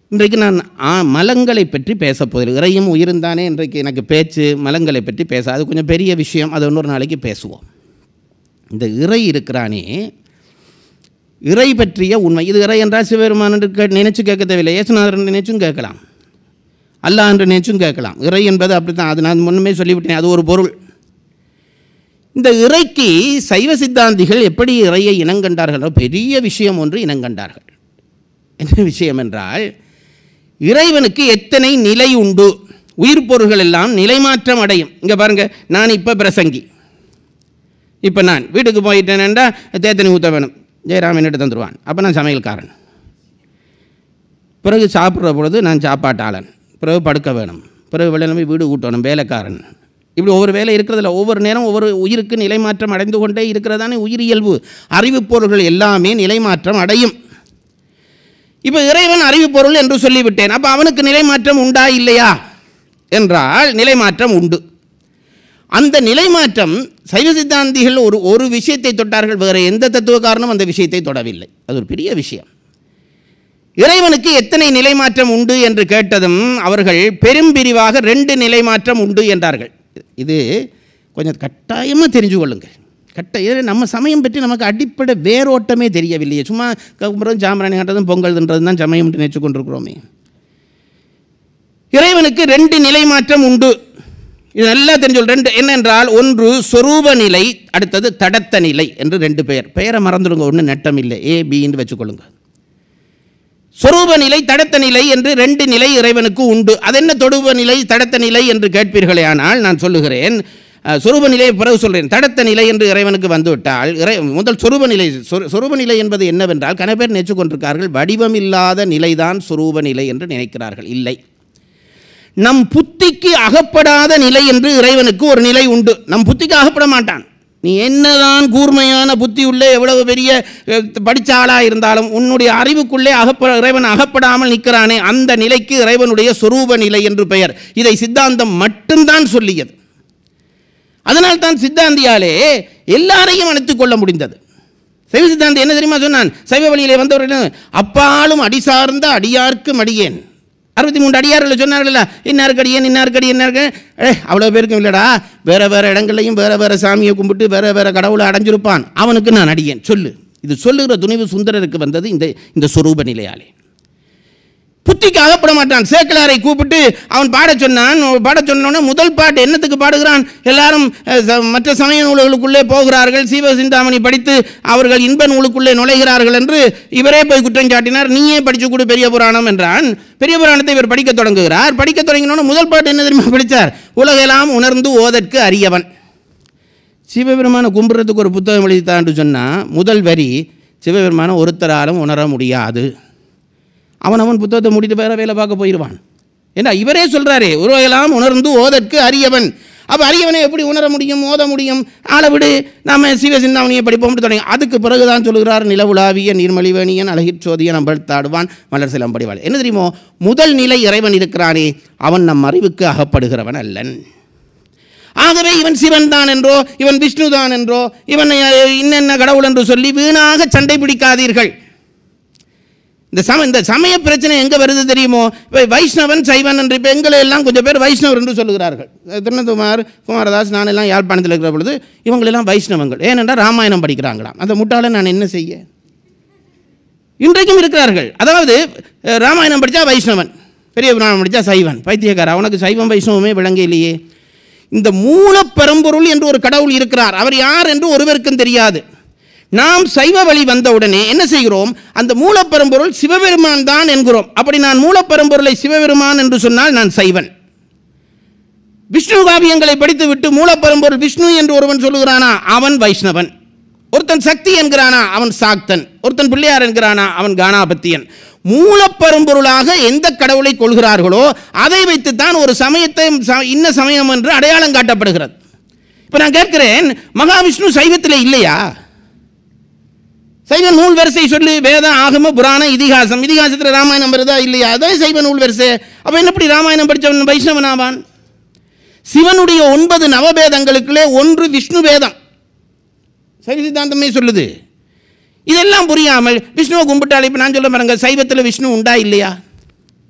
இன்றைக்கு நான் ஆ மலங்களை பற்றி பேசப் போகிறேன் இறையும் உயிரும் தானே இன்றைக்கு எனக்கு பேச்சு மலங்களை பற்றி பேச அது கொஞ்சம் பெரிய விஷயம் அது இன்னொரு நாளைக்கு பேசுவோம் இந்த இறை இருக்கிறானே இறை பற்றிய உண்மை இது இறை என்றால் சிவபெருமான் என்று கே நினைச்சு கேட்க தேவையில்லை இயேசுநாதர் நினைச்சும் கேட்கலாம் அல்லாஹ் என்று நினைச்சும் கேட்கலாம் இறை என்பது அப்படி தான் அது நான் முன்னமே சொல்லிவிட்டேன் அது ஒரு பொருள் இந்த இறைக்கு சைவ சித்தாந்திகள் எப்படி இறையை இனங்கண்டார்களோ பெரிய விஷயம் ஒன்று இனங்கண்டார்கள் என்ன விஷயம் என்றால் இறைவனுக்கு எத்தனை நிலை உண்டு உயிர் பொருள்கள் எல்லாம் நிலைமாற்றம் அடையும் இங்கே பாருங்க நான் இப்போ பிரசங்கி இப்போ நான் வீட்டுக்கு போயிட்டேனேண்டா தேத்தனி ஊற்ற வேணும் ஜெயராம் என்னட்டு தந்துடுவான் அப்போ நான் சமையல்காரன் பிறகு சாப்பிட்ற பொழுது நான் சாப்பாட்டாளன் பிறகு படுக்க வேணும் பிறகு வெள்ளமே வீடு ஊட்டணும் வேலைக்காரன் இப்படி ஒவ்வொரு வேலை இருக்கிறதில்ல ஒவ்வொரு நேரம் ஒவ்வொரு உயிருக்கு நிலைமாற்றம் அடைந்து கொண்டே இருக்கிறதானே உயிரியல்பு அறிவுப் பொருள்கள் எல்லாமே நிலைமாற்றம் அடையும் இப்போ இறைவன் அறிவுப் பொருள் என்று சொல்லிவிட்டேன் அப்போ அவனுக்கு நிலைமாற்றம் உண்டா இல்லையா என்றால் நிலைமாற்றம் உண்டு அந்த நிலைமாற்றம் சைவ சித்தாந்திகள் ஒரு ஒரு விஷயத்தை தொட்டார்கள் வேறு எந்த தத்துவக்காரனும் அந்த விஷயத்தை தொடவில்லை அது ஒரு பெரிய விஷயம் இறைவனுக்கு எத்தனை நிலைமாற்றம் உண்டு என்று கேட்டதும் அவர்கள் பெரும்பிரிவாக ரெண்டு நிலைமாற்றம் உண்டு என்றார்கள் இது கொஞ்சம் கட்டாயமாக தெரிஞ்சு கொள்ளுங்கள் கட்ட இது நம்ம சமயம் பற்றி நமக்கு அடிப்படை வேரோட்டமே தெரியவில்லையே சும்மா கும்பிட்றதும் சாம்பிராணி காட்டுறதும் பொங்கல் தின்றது தான் சமயம் நினைச்சு கொண்டிருக்கிறோமே இறைவனுக்கு ரெண்டு நிலைமாற்றம் உண்டு இது நல்லா தெரிஞ்சு ரெண்டு என்னென்றால் ஒன்று சொரூப நிலை அடுத்தது தடத்த நிலை என்று ரெண்டு பெயர் பெயரை மறந்துடுங்க ஒன்று நட்டம் இல்லை ஏ பின்னு வச்சுக்கொள்ளுங்க சொரூப நிலை தடத்த நிலை என்று ரெண்டு நிலை இறைவனுக்கு உண்டு அது என்ன தொடுப நிலை தடத்த நிலை என்று கேட்பீர்களே ஆனால் நான் சொல்லுகிறேன் அஹ், சொரூப நிலையை பிறகு சொல்கிறேன் தடத்த நிலை என்று இறைவனுக்கு வந்துவிட்டால் இறை முதல் சொரூப நிலை சொரு- சொரூப நிலை என்பது என்னவென்றால் கன பேர் நினைச்சு கொண்டிருக்கார்கள் வடிவமில்லாத நிலைதான் சொரூப நிலை என்று நினைக்கிறார்கள் இல்லை நம் புத்திக்கு அகப்படாத நிலை என்று இறைவனுக்கு ஒரு நிலை உண்டு நம் புத்திக்கு அகப்பட மாட்டான் நீ என்னதான் கூர்மையான புத்தி உள்ளே எவ்வளவு பெரிய அஹ், படிச்ச ஆளாக இருந்தாலும் உன்னுடைய அறிவுக்குள்ளே அகப்ப இறைவன் அகப்படாமல் நிற்கிறானே அந்த நிலைக்கு இறைவனுடைய சொரூப நிலை என்று பெயர் இதை சித்தாந்தம் மட்டும்தான் சொல்லியது அதனால் தான் சித்தாந்தியாலே எல்லாரையும் அணைத்துக் கொள்ள முடிந்தது சைவ சித்தாந்தி என்ன தெரியுமா சொன்னான் சைவ வழியிலே வந்தவர்கள் அப்பாலும் அடி சார்ந்த அடியார்க்கும் அடியேன் அறுபத்தி மூன்று அடியார்கள் சொன்னார்கள்ல இன்னாருக்கு அடியேன் இன்னாருக்கு அடியேன் இன்னாருக்கு ஏ அவ்வளோ பேருக்கும் இல்லைடா வேற வேற இடங்கள்லையும் வேற வேற சாமியை கும்பிட்டு வேற வேற கடவுளை அடைஞ்சிருப்பான் அவனுக்கு நான் அடியேன் சொல்லு இது சொல்லுகிற துணிவு சுந்தரருக்கு வந்தது இந்த இந்த சொரூப நிலையாலே புத்திக்கு அகப்பட மாட்டான் சேக்கலாரை கூப்பிட்டு அவன் பாடச் சொன்னான் பாடச் சொன்னோன்னே முதல் பாட்டு என்னத்துக்கு பாடுகிறான் எல்லாரும் அஹ், ச- மற்ற சமய நூல்களுக்குள்ளே போகிறார்கள் சீவ சிந்தாமணி படித்து அவர்கள் இன்ப நூலுக்குள்ளே நுழைகிறார்கள் என்று இவரே போய் குற்றம் சாட்டினார் நீயே படிச்சு கொடு பெரிய புராணம் என்றான் பெரிய புராணத்தை இவர் படிக்க தொடங்குகிறார் படிக்க தொடங்கினோன்னு முதல் பாட்டு என்ன தெரியுமா படித்தார் உலகெல்லாம் உணர்ந்து ஓதற்கு அரியவன் சிவபெருமானை கும்பிட்றதுக்கு ஒரு புத்தகம் எழுதித்தான்னு சொன்னால் முதல் வரி சிவபெருமானை ஒருத்தராலும் உணர முடியாது அவன் அவன் புத்தகத்தை முடித்து வேற வேலை பார்க்க போயிடுவான் ஏன்னா இவரே சொல்கிறாரே உருவெல்லாம் உணர்ந்து ஓதற்கு அரியவன் அப்போ அரியவனை எப்படி உணர முடியும் ஓத முடியும் ஆளை விடு நாம சிவ சிந்தாமணியை படிப்போம்னு தொடங்கி அதுக்கு பிறகுதான் சொல்கிறார் நிலவுலாவிய நீர்மலிவேணியன் அழகிற் சோதியன் அம்பழ்த்தாடுவான் மலர் சிலம்படிவாள் என்ன தெரியுமோ முதல் நிலை இறைவன் இருக்கிறானே அவன் நம் அறிவுக்கு அகப்படுகிறவன் அல்லன் ஆகவே இவன் சிவன் தான் என்றோ இவன் விஷ்ணு தான் என்றோ இவன் அஹ், இன்னென்ன கடவுள் என்று சொல்லி வீணாக சண்டை பிடிக்காதீர்கள் இந்த சம இந்த சமய பிரச்சனை எங்கே வருது தெரியுமோ இப்போ வைஷ்ணவன் சைவன் என்று இப்போ எங்களை எல்லாம் கொஞ்சம் பேர் வைஷ்ணவர் என்று சொல்லுகிறார்கள் அஹ் திருநந்தகுமார் குமாரதாஸ் நான் எல்லாம் யாழ்ப்பாணத்தில் இருக்கிற பொழுது இவங்களெல்லாம் வைஷ்ணவங்கள் ஏனென்றால் ராமாயணம் படிக்கிறாங்களாம் அந்த முட்டாளை நான் என்ன செய்ய இன்றைக்கும் இருக்கிறார்கள் அதாவது அஹ், ராமாயணம் படித்தா வைஷ்ணவன் பெரிய புராணம் படித்தா சைவன் பைத்தியக்காரா உனக்கு சைவம் வைஷ்ணவமே விளங்க இல்லையே இந்த மூலப்பெரும்பொருள் என்று ஒரு கடவுள் இருக்கிறார் அவர் யார் என்று ஒருவருக்கும் தெரியாது நாம் சைவ வழி வந்தவுடனே என்ன செய்கிறோம் அந்த மூலப்பெரும்பொருள் சிவபெருமான் தான் என்கிறோம் அப்படி நான் மூலப்பெரும்பொருளை சிவபெருமான் என்று சொன்னால் நான் சைவன் விஷ்ணு காவியங்களை படித்துவிட்டு மூலப்பெரும்பொருள் விஷ்ணு என்று ஒருவன் சொல்லுகிறானா அவன் வைஷ்ணவன் ஒருத்தன் சக்தி என்கிறானா அவன் சாக்தன் ஒருத்தன் பிள்ளையார் என்கிறானா அவன் கானாபத்தியன் மூலப்பெரும்பொருளாக எந்த கடவுளை கொள்கிறார்களோ அதை வைத்துத்தான் ஒரு சமயத்தை ச- இன்ன சமயம் என்று அடையாளம் காட்டப்படுகிறது இப்போ நான் கேட்கிறேன் மகாவிஷ்ணு சைவத்தில் இல்லையா சைவ நூல் வரிசை சொல்லு வேதம் ஆகம புராணம் இதிகாசம் இதிகாசத்தில் ராமாயணம் வருதா இல்லையா அதான் சைவ நூல் வரிசை அப்போ என்ன எப்படி ராமாயணம் படித்தவன் வைஷ்ணவன் ஆவான் சிவனுடைய ஒன்பது நவபேதங்களுக்குள்ளே ஒன்று விஷ்ணு வேதம் சைவ சித்தாந்தமே சொல்லுது இதெல்லாம் புரியாமல் விஷ்ணுவை கும்பிட்டாலே இப்போ நான் சொல்ல பாருங்க சைவத்தில் விஷ்ணு உண்டா இல்லையா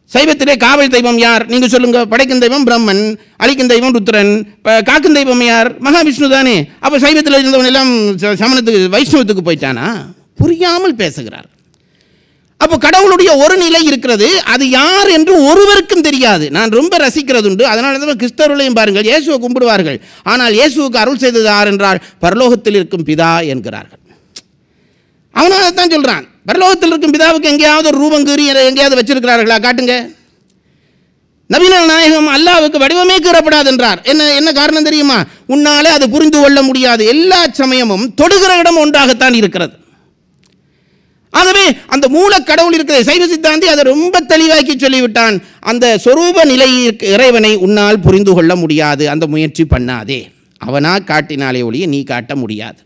சைவத்திலே காவல் தெய்வம் யார் நீங்க சொல்லுங்க படைக்கும் தெய்வம் பிரம்மன் அழிக்கும் தெய்வம் ருத்ரன் ப- காக்கும் தெய்வம் யார் மகாவிஷ்ணு தானே அப்ப சைவத்தில் இருந்தவன் எல்லாம் ச- சமணத்துக்கு வைஷ்ணவத்துக்கு போயிட்டானா புரியாமல் பேசுகிறார் அப்போ கடவுளுடைய ஒரு நிலை இருக்கிறது அது யார் என்று ஒருவருக்கும் தெரியாது நான் ரொம்ப ரசிக்கிறது உண்டு அதனால தான் கிறிஸ்தவர்களையும் பாருங்கள் இயேசுவை கும்பிடுவார்கள் ஆனால் இயேசுவுக்கு அருள் செய்தது யார் என்றால் பரலோகத்தில் இருக்கும் பிதா என்கிறார்கள் அவனும் அதைத்தான் சொல்றான் பரலோகத்தில் இருக்கும் பிதாவுக்கு எங்கேயாவது ஒரு ரூபம் கீறி எங்கேயாவது வச்சிருக்கிறார்களா காட்டுங்க நவீன நாயகம் அல்லாவுக்கு வடிவமே கீறப்படாது என்றார் என்ன என்ன காரணம் தெரியுமா உன்னாலே அது புரிந்து கொள்ள முடியாது எல்லா சமயமும் தொடுகிற இடம் ஒன்றாகத்தான் இருக்கிறது ஆகவே அந்த மூல கடவுள் இருக்கிற சைவ சித்தாந்தி அதை ரொம்ப தெளிவாக்கி சொல்லிவிட்டான் அந்த சொரூப நிலை இருக்க- இறைவனை உன்னால் புரிந்து கொள்ள முடியாது அந்த முயற்சி பண்ணாதே அவனா காட்டினாலே ஒழிய நீ காட்ட முடியாது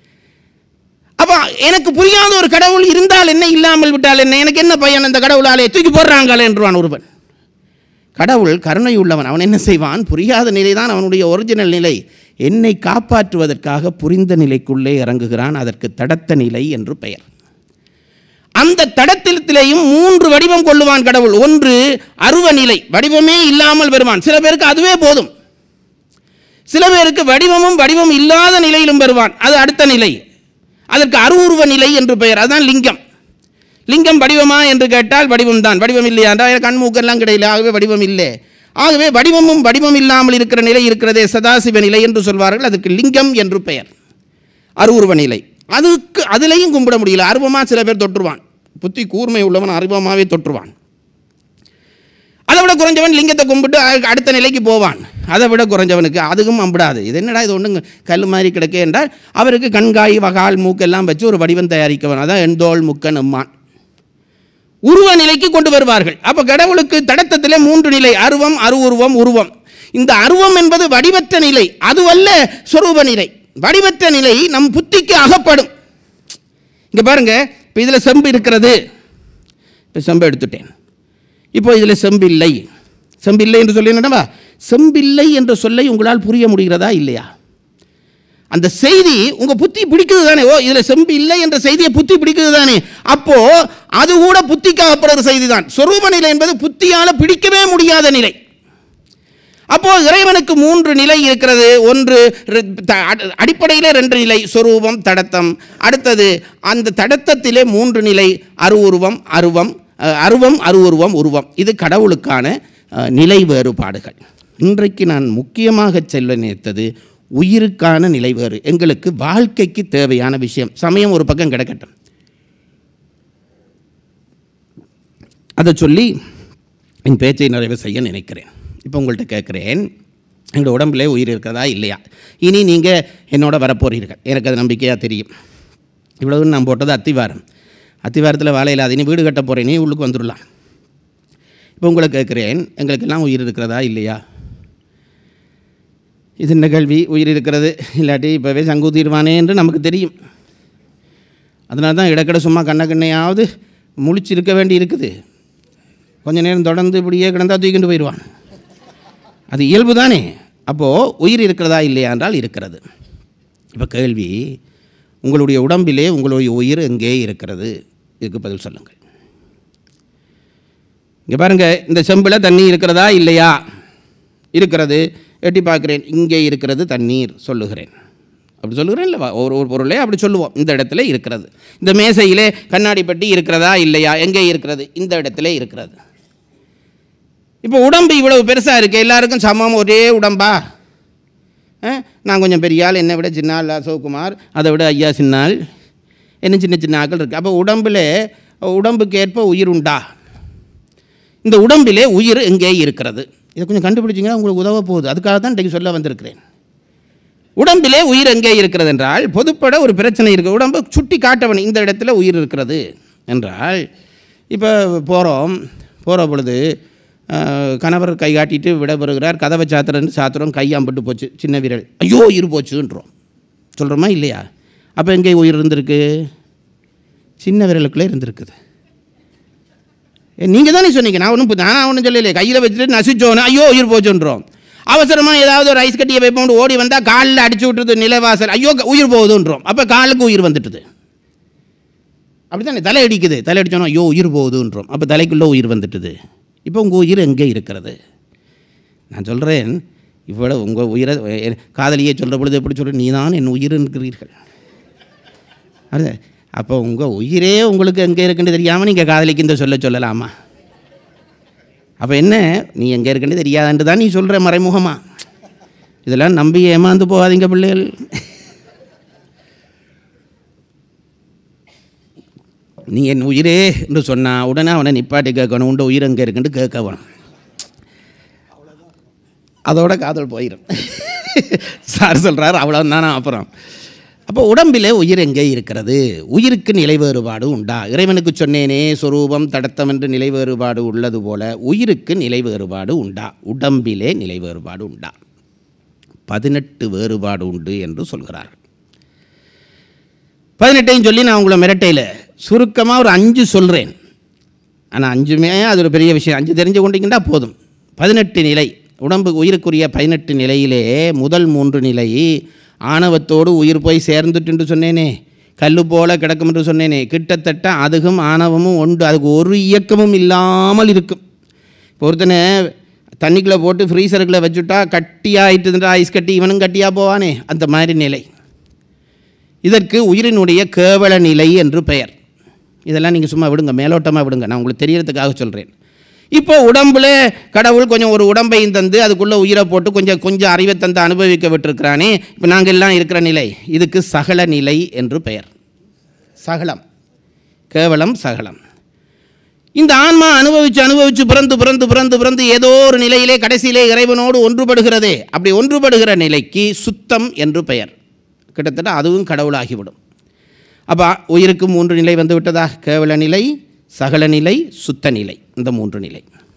அப்ப எனக்கு புரியாத ஒரு கடவுள் இருந்தால் என்ன இல்லாமல் விட்டால் என்ன எனக்கு என்ன பயன் அந்த கடவுளாலே தூக்கி போடுறாங்களே என்றுவான் ஒருவன் கடவுள் கருணை உள்ளவன் அவன் என்ன செய்வான் புரியாத நிலைதான் அவனுடைய ஒரிஜினல் நிலை என்னை காப்பாற்றுவதற்காக புரிந்த நிலைக்குள்ளே இறங்குகிறான் அதற்கு தடத்த நிலை என்று பெயர் அந்த தடத்திலேயும் மூன்று வடிவம் கொள்ளுவான் கடவுள் ஒன்று அருவ நிலை வடிவமே இல்லாமல் வருவான் சில பேருக்கு அதுவே போதும் சில பேருக்கு வடிவமும் வடிவம் இல்லாத நிலையிலும் வருவான் அது அடுத்த நிலை அதற்கு அருவுருவ நிலை என்று பெயர் அதுதான் லிங்கம் லிங்கம் வடிவமா என்று கேட்டால் வடிவம் தான் வடிவம் இல்லையா என்றால் கண் மூக்கெல்லாம் கிடையாது ஆகவே வடிவம் இல்லை ஆகவே வடிவமும் வடிவம் இல்லாமல் இருக்கிற நிலை இருக்கிறதே சதாசிவ நிலை என்று சொல்வார்கள் அதுக்கு லிங்கம் என்று பெயர் அருவுருவ நிலை அதுக்கு அதுலேயும் கும்பிட முடியல அருவமாக சில பேர் தொற்றுவான் புத்தி கூர்மை உள்ளவன் அருவமாகவே தொற்றுவான் அதை விட குறைஞ்சவன் லிங்கத்தை கும்பிட்டு அ- அடுத்த நிலைக்கு போவான் அதை விட குறைஞ்சவனுக்கு அதுக்கும் அம்பிடாது இது என்னடா இது ஒன்றுங்க கல் மாதிரி கிடக்கு என்றால் அவருக்கு கண்காய் வகால் மூக்கெல்லாம் வச்சு ஒரு வடிவம் தயாரிக்கவன் அதான் எந்தோள் முக்கன் எம்மான் உருவ நிலைக்கு கொண்டு வருவார்கள் அப்போ கடவுளுக்கு தடத்தத்திலே மூன்று நிலை அருவம் அருவுருவம் உருவம் இந்த அருவம் என்பது வடிவற்ற நிலை அதுவல்ல சொரூப நிலை வடிவற்ற நிலை நம் புத்திக்கு அகப்படும் இங்கே பாருங்க இப்போ இதில் செம்பு இருக்கிறது இப்போ செம்பு எடுத்துட்டேன் இப்போ இதில் செம்பில்லை செம்பில்லை என்று சொல்லி என்னடா செம்பில்லை என்ற சொல்லை உங்களால் புரிய முடிகிறதா இல்லையா அந்த செய்தி உங்க புத்தி பிடிக்குது தானே ஓ இதுல செம்பு இல்லை என்ற செய்தியை புத்தி பிடிக்குது தானே அப்போ அது கூட புத்திக்கு அகப்படுற செய்தி தான் சொரூப நிலை என்பது புத்தியால பிடிக்கவே முடியாத நிலை அப்போ இறைவனுக்கு மூன்று நிலை இருக்கிறது ஒன்று ர- த- அட- அடிப்படையிலே ரெண்டு நிலை சொரூபம் தடத்தம் அடுத்தது அந்த தடத்தத்திலே மூன்று நிலை அருவுருவம் அருவம் அஹ், அருவம் அருவுருவம் உருவம் இது கடவுளுக்கான அஹ், நிலை வேறுபாடுகள் இன்றைக்கு நான் முக்கியமாக செல்ல நினைத்தது உயிருக்கான நிலை வேறு எங்களுக்கு வாழ்க்கைக்கு தேவையான விஷயம் சமயம் ஒரு பக்கம் கிடக்கட்டும் அதை சொல்லி என் பேச்சை நிறைவு செய்ய நினைக்கிறேன் இப்போ உங்கள்கிட்ட கேட்குறேன் எங்கள் உடம்புல உயிர் இருக்கிறதா இல்லையா இனி நீங்கள் என்னோட வரப்போறீர்கள் எனக்கு அது நம்பிக்கையாக தெரியும் இவ்வளவு நான் போட்டது அத்திவாரம் அத்திவாரத்தில் வேலை இல்லாத இனி வீடு கட்ட போகிறேன் நீ உள்ளுக்கு வந்துடலாம் இப்போ உங்களை கேட்குறேன் எங்களுக்கெல்லாம் உயிர் இருக்கிறதா இல்லையா இது என்ன கேள்வி உயிர் இருக்கிறது இல்லாட்டி இப்போவே சங்கூத்திடுவானே என்று நமக்கு தெரியும் அதனால தான் இடக்கடை சும்மா கண்ண கண்ணையாவது முழிச்சிருக்க வேண்டி இருக்குது கொஞ்ச நேரம் தொடர்ந்து இப்படியே கிடந்தா தூக்கிட்டு போயிடுவான் அது இயல்பு தானே அப்போது உயிர் இருக்கிறதா இல்லையா என்றால் இருக்கிறது இப்போ கேள்வி உங்களுடைய உடம்பிலே உங்களுடைய உயிர் எங்கே இருக்கிறது இதுக்கு பதில் சொல்லுங்கள் இங்கே பாருங்க இந்த செம்பில் தண்ணி இருக்கிறதா இல்லையா இருக்கிறது எட்டி பார்க்குறேன் இங்கே இருக்கிறது தண்ணீர் சொல்லுகிறேன் அப்படி சொல்லுகிறேன் இல்லை ஒரு ஒரு பொருளே அப்படி சொல்லுவோம் இந்த இடத்துல இருக்கிறது இந்த மேசையிலே கண்ணாடி பெட்டி இருக்கிறதா இல்லையா எங்கே இருக்கிறது இந்த இடத்துல இருக்கிறது இப்போ உடம்பு இவ்வளவு பெருசாக இருக்குது எல்லாருக்கும் சமம் ஒரே உடம்பா ஆ? நான் கொஞ்சம் பெரிய ஆள் என்னை விட சின்ன ஆள் அசோக்குமார் அதை விட ஐயா சின்ன ஆள் என்ன சின்ன சின்ன ஆட்கள் இருக்குது அப்போ உடம்பில் உடம்புக்கு ஏற்ப உயிர் உண்டா இந்த உடம்பிலே உயிர் எங்கே இருக்கிறது இதை கொஞ்சம் கண்டுபிடிச்சிங்கன்னா உங்களுக்கு உதவ போகுது அதுக்காக தான் இன்றைக்கு சொல்ல வந்திருக்கிறேன் உடம்பிலே உயிர் எங்கே இருக்கிறது என்றால் பொதுப்பட ஒரு பிரச்சனை இருக்குது உடம்பு சுட்டி காட்டவன் இந்த இடத்துல உயிர் இருக்கிறது என்றால் இப்போ போகிறோம் போகிற பொழுது அஹ், கணவர் கை காட்டிட்டு விடைபெறுகிறார் கதவை சாத்திரன்னு சாத்திரம் கை அம்பிட்டு போச்சு சின்ன விரல் ஐயோ உயிர் போச்சுன்றோம் சொல்கிறோமா இல்லையா அப்போ எங்கே உயிர் இருந்திருக்கு சின்ன விரலுக்குள்ளே இருந்திருக்குது நீங்கள் தானே சொன்னீங்க நான் ஒன்றும் நானா ஒன்றும் சொல்லலையே கையில் வச்சுட்டு நசிச்சோன்னு ஐயோ உயிர் போச்சுன்றோம் அவசரமாக ஏதாவது ஒரு ஐஸ் கட்டியை வைப்போம் ஓடி வந்தால் காலில் அடிச்சு விட்டுருது நிலைவாசல் ஐயோ க- உயிர் போகுதுன்றோம் அப்போ காலுக்கு உயிர் வந்துட்டுது அப்படி தானே தலை அடிக்குது தலை அடிச்சோன்னா ஐயோ உயிர் போகுதுன்றோம் அப்போ தலைக்குள்ளே உயிர் வந்துட்டுது இப்போ உங்கள் உயிர் எங்கே இருக்கிறது நான் சொல்கிறேன் இவ்வளோ உங்கள் உயிரை எ- காதலியை சொல்கிற பொழுது எப்படி சொல்ற நீ தான் என் உயிர் என்கிறீர்கள் அது அப்போ உங்கள் உயிரே உங்களுக்கு எங்கே இருக்குன்னு தெரியாமல் நீங்கள் காதலிக்கு இந்த சொல்ல சொல்லலாமா அப்போ என்ன நீ எங்கே இருக்குன்னு தெரியாதான்ட்டு தான் நீ சொல்கிற மறைமுகமா இதெல்லாம் நம்பி ஏமாந்து போகாதீங்க பிள்ளைகள் நீ என் உயிரே என்று சொன்னா உடனே அவனை நிப்பாட்டி கேட்கணும் உண்ட உயிர் எங்கே இருக்குன்னு கேட்க வேணும் அதோட காதல் போயிடும் சார் சொல்கிறார் அவ்வளோதானா அப்புறம் அப்போ உடம்பிலே உயிர் எங்கே இருக்கிறது உயிருக்கு நிலை வேறுபாடு உண்டா இறைவனுக்கு சொன்னேனே சொரூபம் தடத்தம் என்று நிலை வேறுபாடு உள்ளது போல உயிருக்கு நிலை வேறுபாடு உண்டா உடம்பிலே நிலை வேறுபாடு உண்டா பதினெட்டு வேறுபாடு உண்டு என்று சொல்கிறார்கள் பதினெட்டையும் சொல்லி நான் உங்களை மிரட்டையில் சுருக்கமாக ஒரு அஞ்சு சொல்கிறேன் ஆனால் அஞ்சுமே அது ஒரு பெரிய விஷயம் அஞ்சு தெரிஞ்சு கொண்டீங்கன்னா போதும் பதினெட்டு நிலை உடம்பு உயிருக்குரிய பதினெட்டு நிலையிலே முதல் மூன்று நிலை ஆணவத்தோடு உயிர் போய் சேர்ந்துட்டு சொன்னேனே கல்லு போல கிடக்கும் என்று சொன்னேனே கிட்டத்தட்ட அதுக்கும் ஆணவமும் உண்டு அதுக்கு ஒரு இயக்கமும் இல்லாமல் இருக்கும் இப்போ ஒருத்தனை தண்ணிக்குள்ளே போட்டு ஃப்ரீசருக்குள்ளே வச்சுட்டா கட்டியாயிட்டுதுன்றா ஐஸ் கட்டி இவனும் கட்டியாக போவானே அந்த மாதிரி நிலை இதற்கு உயிரினுடைய கேவல நிலை என்று பெயர் இதெல்லாம் நீங்கள் சும்மா விடுங்க மேலோட்டமாக விடுங்க நான் உங்களுக்கு தெரியறதுக்காக சொல்கிறேன் இப்போ உடம்புல கடவுள் கொஞ்சம் ஒரு உடம்பையும் தந்து அதுக்குள்ளே உயிரை போட்டு கொஞ்சம் கொஞ்சம் அறிவை தந்து அனுபவிக்க விட்டுருக்கிறானே இப்போ நாங்கள் எல்லாம் இருக்கிற நிலை இதுக்கு சகல நிலை என்று பெயர் சகலம் கேவலம் சகலம் இந்த ஆன்மா அனுபவிச்சு அனுபவிச்சு பிறந்து பிறந்து பிறந்து பிறந்து ஏதோ ஒரு நிலையிலே கடைசியிலே இறைவனோடு ஒன்றுபடுகிறதே அப்படி ஒன்றுபடுகிற நிலைக்கு சுத்தம் என்று பெயர் கிட்டத்தட்ட அதுவும் கடவுளாகிவிடும் அப்போ உயிருக்கு மூன்று நிலை வந்து விட்டதா கேவல நிலை சகல நிலை சுத்த நிலை இந்த மூன்று நிலை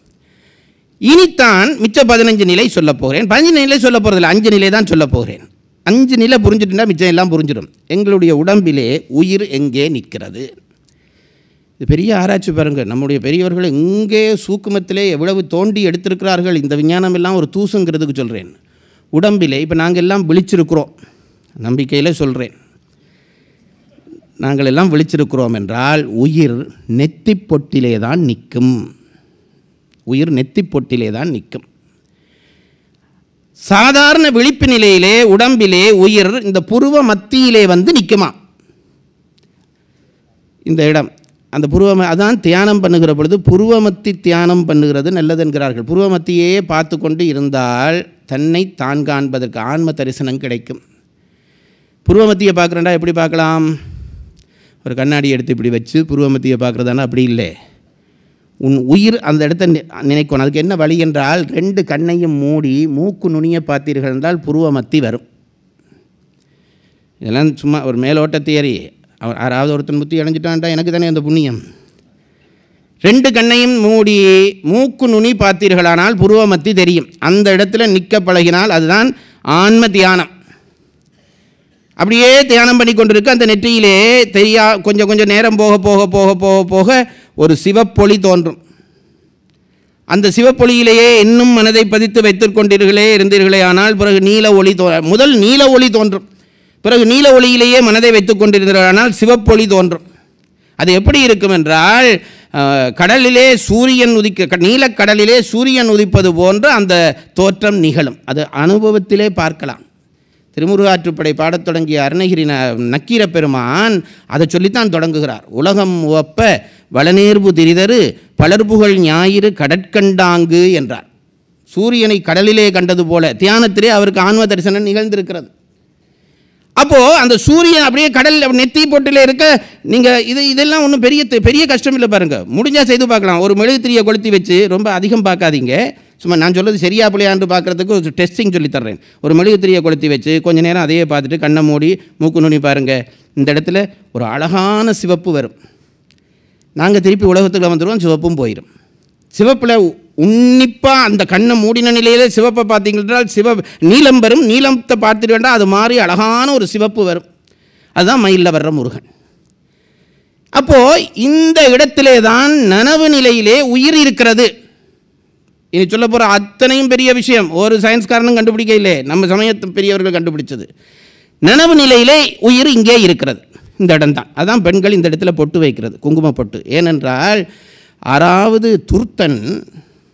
இனித்தான் மிச்ச பதினஞ்சு நிலை சொல்லப் போகிறேன் பதினஞ்சு நிலை சொல்ல போகிறதில்ல அஞ்சு நிலை தான் சொல்லப் போகிறேன் அஞ்சு நிலை புரிஞ்சுட்டுனா மிச்சம் எல்லாம் புரிஞ்சிடும் எங்களுடைய உடம்பிலே உயிர் எங்கே நிற்கிறது இது பெரிய ஆராய்ச்சி பாருங்க நம்முடைய பெரியவர்கள் எங்கே சூக்குமத்திலே எவ்வளவு தோண்டி எடுத்திருக்கிறார்கள் இந்த விஞ்ஞானம் எல்லாம் ஒரு தூசுங்கிறதுக்கு சொல்கிறேன் உடம்பிலே இப்போ நாங்கள் எல்லாம் விழிச்சிருக்கிறோம் நம்பிக்கையில் சொல்கிறேன் நாங்கள் எல்லாம் விழிச்சிருக்கிறோம் என்றால் உயிர் நெத்திப் பொட்டிலே தான் நிற்கும் உயிர் நெத்திப் பொட்டிலே தான் நிற்கும் சாதாரண விழிப்பு நிலையிலே உடம்பிலே உயிர் இந்த புருவ மத்தியிலே வந்து நிற்குமா இந்த இடம் அந்த புருவம அதான் தியானம் பண்ணுகிற பொழுது புருவமத்தி தியானம் பண்ணுகிறது நல்லது என்கிறார்கள் புருவமத்தியே பார்த்து கொண்டு இருந்தால் தன்னை தான் காண்பதற்கு ஆன்ம தரிசனம் கிடைக்கும் புருவமத்தியை பார்க்குறேன்டா எப்படி பார்க்கலாம் ஒரு கண்ணாடி எடுத்து இப்படி வச்சு புருவமத்தியை பார்க்குறதானா அப்படி இல்லை உன் உயிர் அந்த இடத்த நி- நினைக்கணும் அதுக்கு என்ன வழி என்றால் ரெண்டு கண்ணையும் மூடி மூக்கு நுனியை பார்த்தீர்கள் என்றால் புருவமத்தி வரும் இதெல்லாம் சும்மா ஒரு மேலோட்ட தியரி அவர் யாராவது ஒருத்தன் புத்தி அடைஞ்சிட்டான்டா எனக்கு தானே அந்த புண்ணியம் ரெண்டு கண்ணையும் மூடி மூக்கு நுனி பார்த்தீர்களானால் புருவமத்தி தெரியும் அந்த இடத்துல நிற்க பழகினால் அதுதான் ஆன்ம தியானம் அப்படியே தியானம் பண்ணி கொண்டிருக்க அந்த நெற்றியிலே தெரியா கொஞ்சம் கொஞ்சம் நேரம் போக போக போக போக போக ஒரு சிவப்பொளி தோன்றும் அந்த சிவப்பொளியிலேயே இன்னும் மனதை பதித்து வைத்துக் கொண்டீர்களே இருந்தீர்களே ஆனால் பிறகு நீல ஒளி தோ முதல் நீல ஒளி தோன்றும் பிறகு நீல ஒளியிலேயே மனதை வைத்துக் கொண்டிருந்தீர்களானால் சிவப்பொளி தோன்றும் அது எப்படி இருக்கும் என்றால் அஹ், கடலிலே சூரியன் உதிக்க க- நீலக்கடலிலே சூரியன் உதிப்பது போன்று அந்த தோற்றம் நிகழும் அது அனுபவத்திலே பார்க்கலாம் திருமுருகாற்றுப்படை பாடத் தொடங்கிய அருணகிரி ந நக்கீர பெருமான் அதை சொல்லித்தான் தொடங்குகிறார் உலகம் உவப்ப வளநேர்வு திரிதரு பலர்புகழ் ஞாயிறு கடற்கண்டாங்கு என்றார் சூரியனை கடலிலே கண்டது போல தியானத்திலே அவருக்கு ஆன்ம தரிசனம் நிகழ்ந்திருக்கிறது அப்போது அந்த சூரியன் அப்படியே கடல் நெத்தி பொட்டில் இருக்க நீங்கள் இது இதெல்லாம் ஒன்றும் பெரிய தெ- பெரிய கஷ்டம் இல்லை பாருங்கள் முடிஞ்சால் செய்து பார்க்கலாம் ஒரு மெழுகுத்திரியை கொளுத்தி வச்சு ரொம்ப அதிகம் பார்க்காதீங்க சும்மா நான் சொல்றது சரியா பிள்ளையான்னு பார்க்குறதுக்கு ஒரு டெஸ்டிங் சொல்லி தர்றேன் ஒரு மெழுகுத்திரியை கொளுத்தி வச்சு கொஞ்ச நேரம் அதையே பார்த்துட்டு கண்ணை மூடி மூக்கு நுனி பாருங்கள் இந்த இடத்துல ஒரு அழகான சிவப்பு வரும் நாங்கள் திருப்பி உலகத்துக்குள்ள வந்துடுவோம் சிவப்பும் போயிடும் சிவப்பில் உன்னிப்பாக அந்த கண்ணை மூடின நிலையிலே சிவப்பை பார்த்தீங்கன்றால் சிவ நீலம் வரும் நீலத்தை பார்த்துட்டு வேண்டாம் அது மாதிரி அழகான ஒரு சிவப்பு வரும் அதுதான் மயிலில் வர்ற முருகன் அப்போது இந்த இடத்திலே தான் நனவு நிலையிலே உயிர் இருக்கிறது இனி சொல்ல போகிற அத்தனையும் பெரிய விஷயம் ஒரு சயின்ஸ்காரனும் கண்டுபிடிக்க இல்லை நம்ம சமயத்து பெரியவர்கள் கண்டுபிடிச்சது நனவு நிலையிலே உயிர் இங்கே இருக்கிறது இந்த இடம்தான் அதான் பெண்கள் இந்த இடத்துல பொட்டு வைக்கிறது குங்கும பொட்டு ஏனென்றால் ஆறாவது துர்த்தன்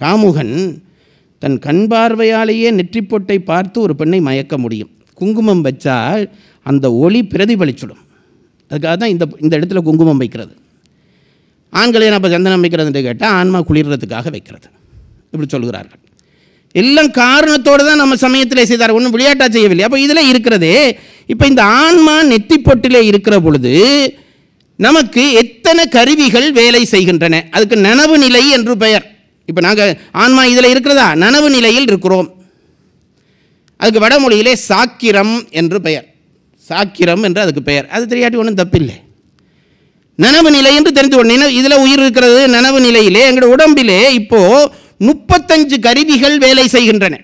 காமுகன் தன் கண் பார்வையாலேயே நெற்றிப்பொட்டை பார்த்து ஒரு பெண்ணை மயக்க முடியும் குங்குமம் வச்சால் அந்த ஒளி பிரதிபலிச்சிடும் அதுக்காக தான் இந்த இந்த இடத்துல குங்குமம் வைக்கிறது ஆண்களே நம்ம சந்தனம் வைக்கிறதுன்னு கேட்டால் ஆன்மா குளிர்றதுக்காக வைக்கிறது இப்படி சொல்கிறார்கள் எல்லாம் காரணத்தோடு தான் நம்ம சமயத்தில் செய்தார் ஒன்றும் விளையாட்டாக செய்யவில்லை அப்போ இதில் இருக்கிறதே இப்போ இந்த ஆன்மா நெத்தி பொட்டிலே இருக்கிற பொழுது நமக்கு எத்தனை கருவிகள் வேலை செய்கின்றன அதுக்கு நனவு நிலை என்று பெயர் இப்போ நாங்கள் ஆன்மா இதில் இருக்கிறதா நனவு நிலையில் இருக்கிறோம் அதுக்கு வடமொழியிலே சாக்கிரம் என்று பெயர் சாக்கிரம் என்று அதுக்கு பெயர் அது தெரியாட்டி ஒன்றும் தப்பில்லை நனவு நிலை என்று தெரிந்து கொண்டீங்க இதில் உயிர் இருக்கிறது நனவு நிலையிலே எங்களோட உடம்பிலே இப்போ முப்பத்தஞ்சு கருவிகள் வேலை செய்கின்றன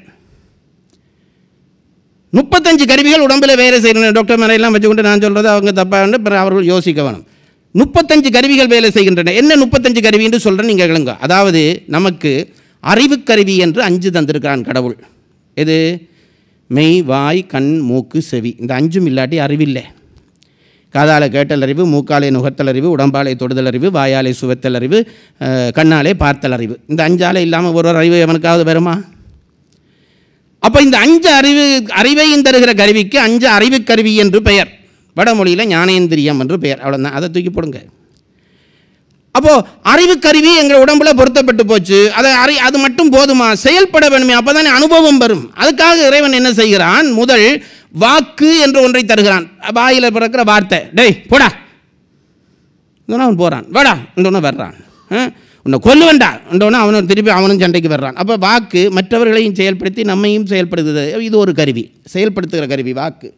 முப்பத்தஞ்சு கருவிகள் உடம்பில் வேலை செய்கின்றன டாக்டர் மேலையெல்லாம் வச்சுக்கொண்டு நான் சொல்கிறது அவங்க தப்பாக பிறகு அவர்கள் யோசிக்க வேணும் முப்பத்தஞ்சு கருவிகள் வேலை செய்கின்றன என்ன முப்பத்தஞ்சு கருவி என்று சொல்கிறேன் நீங்கள் கேளுங்க அதாவது நமக்கு அறிவுக்கருவி என்று அஞ்சு தந்திருக்கிறான் கடவுள் எது மெய் வாய் கண் மூக்கு செவி இந்த அஞ்சும் இல்லாட்டி அறிவில்லை காதால கேட்டல் அறிவு மூக்காலே நுகர்த்தல் அறிவு உடம்பாலே தொடுதல் அறிவு வாயாலே சுவைத்தல் அறிவு அஹ், கண்ணாலே பார்த்தல் அறிவு இந்த அஞ்சாலே இல்லாமல் ஒரு ஒரு அறிவு எவனுக்காவது வருமா அப்போ இந்த அஞ்சு அறிவு அறிவையும் தருகிற கருவிக்கு அஞ்சு அறிவு கருவி என்று பெயர் வடமொழியில் ஞானேந்திரியம் என்று பெயர் அவ்வளோதான் அதை தூக்கி போடுங்க அப்போது அறிவு கருவி எங்கள் உடம்புல பொருத்தப்பட்டு போச்சு அதை அறி அது மட்டும் போதுமா செயல்பட வேணுமே அப்போ தானே அனுபவம் வரும் அதுக்காக இறைவன் என்ன செய்கிறான் முதல் வாக்கு என்று ஒன்றை தருகிறான் வாயில் பிறக்கிற வார்த்தை டேய் போடா இன்னொன்று அவன் போகிறான் வாடா இன்னொன்று வர்றான் ஆ? உன்னை கொல்லுவண்டா இன்னொன்று அவனும் திருப்பி அவனும் சண்டைக்கு வர்றான் அப்போ வாக்கு மற்றவர்களையும் செயல்படுத்தி நம்மையும் செயல்படுத்துது இது ஒரு கருவி செயல்படுத்துகிற கருவி வாக்கு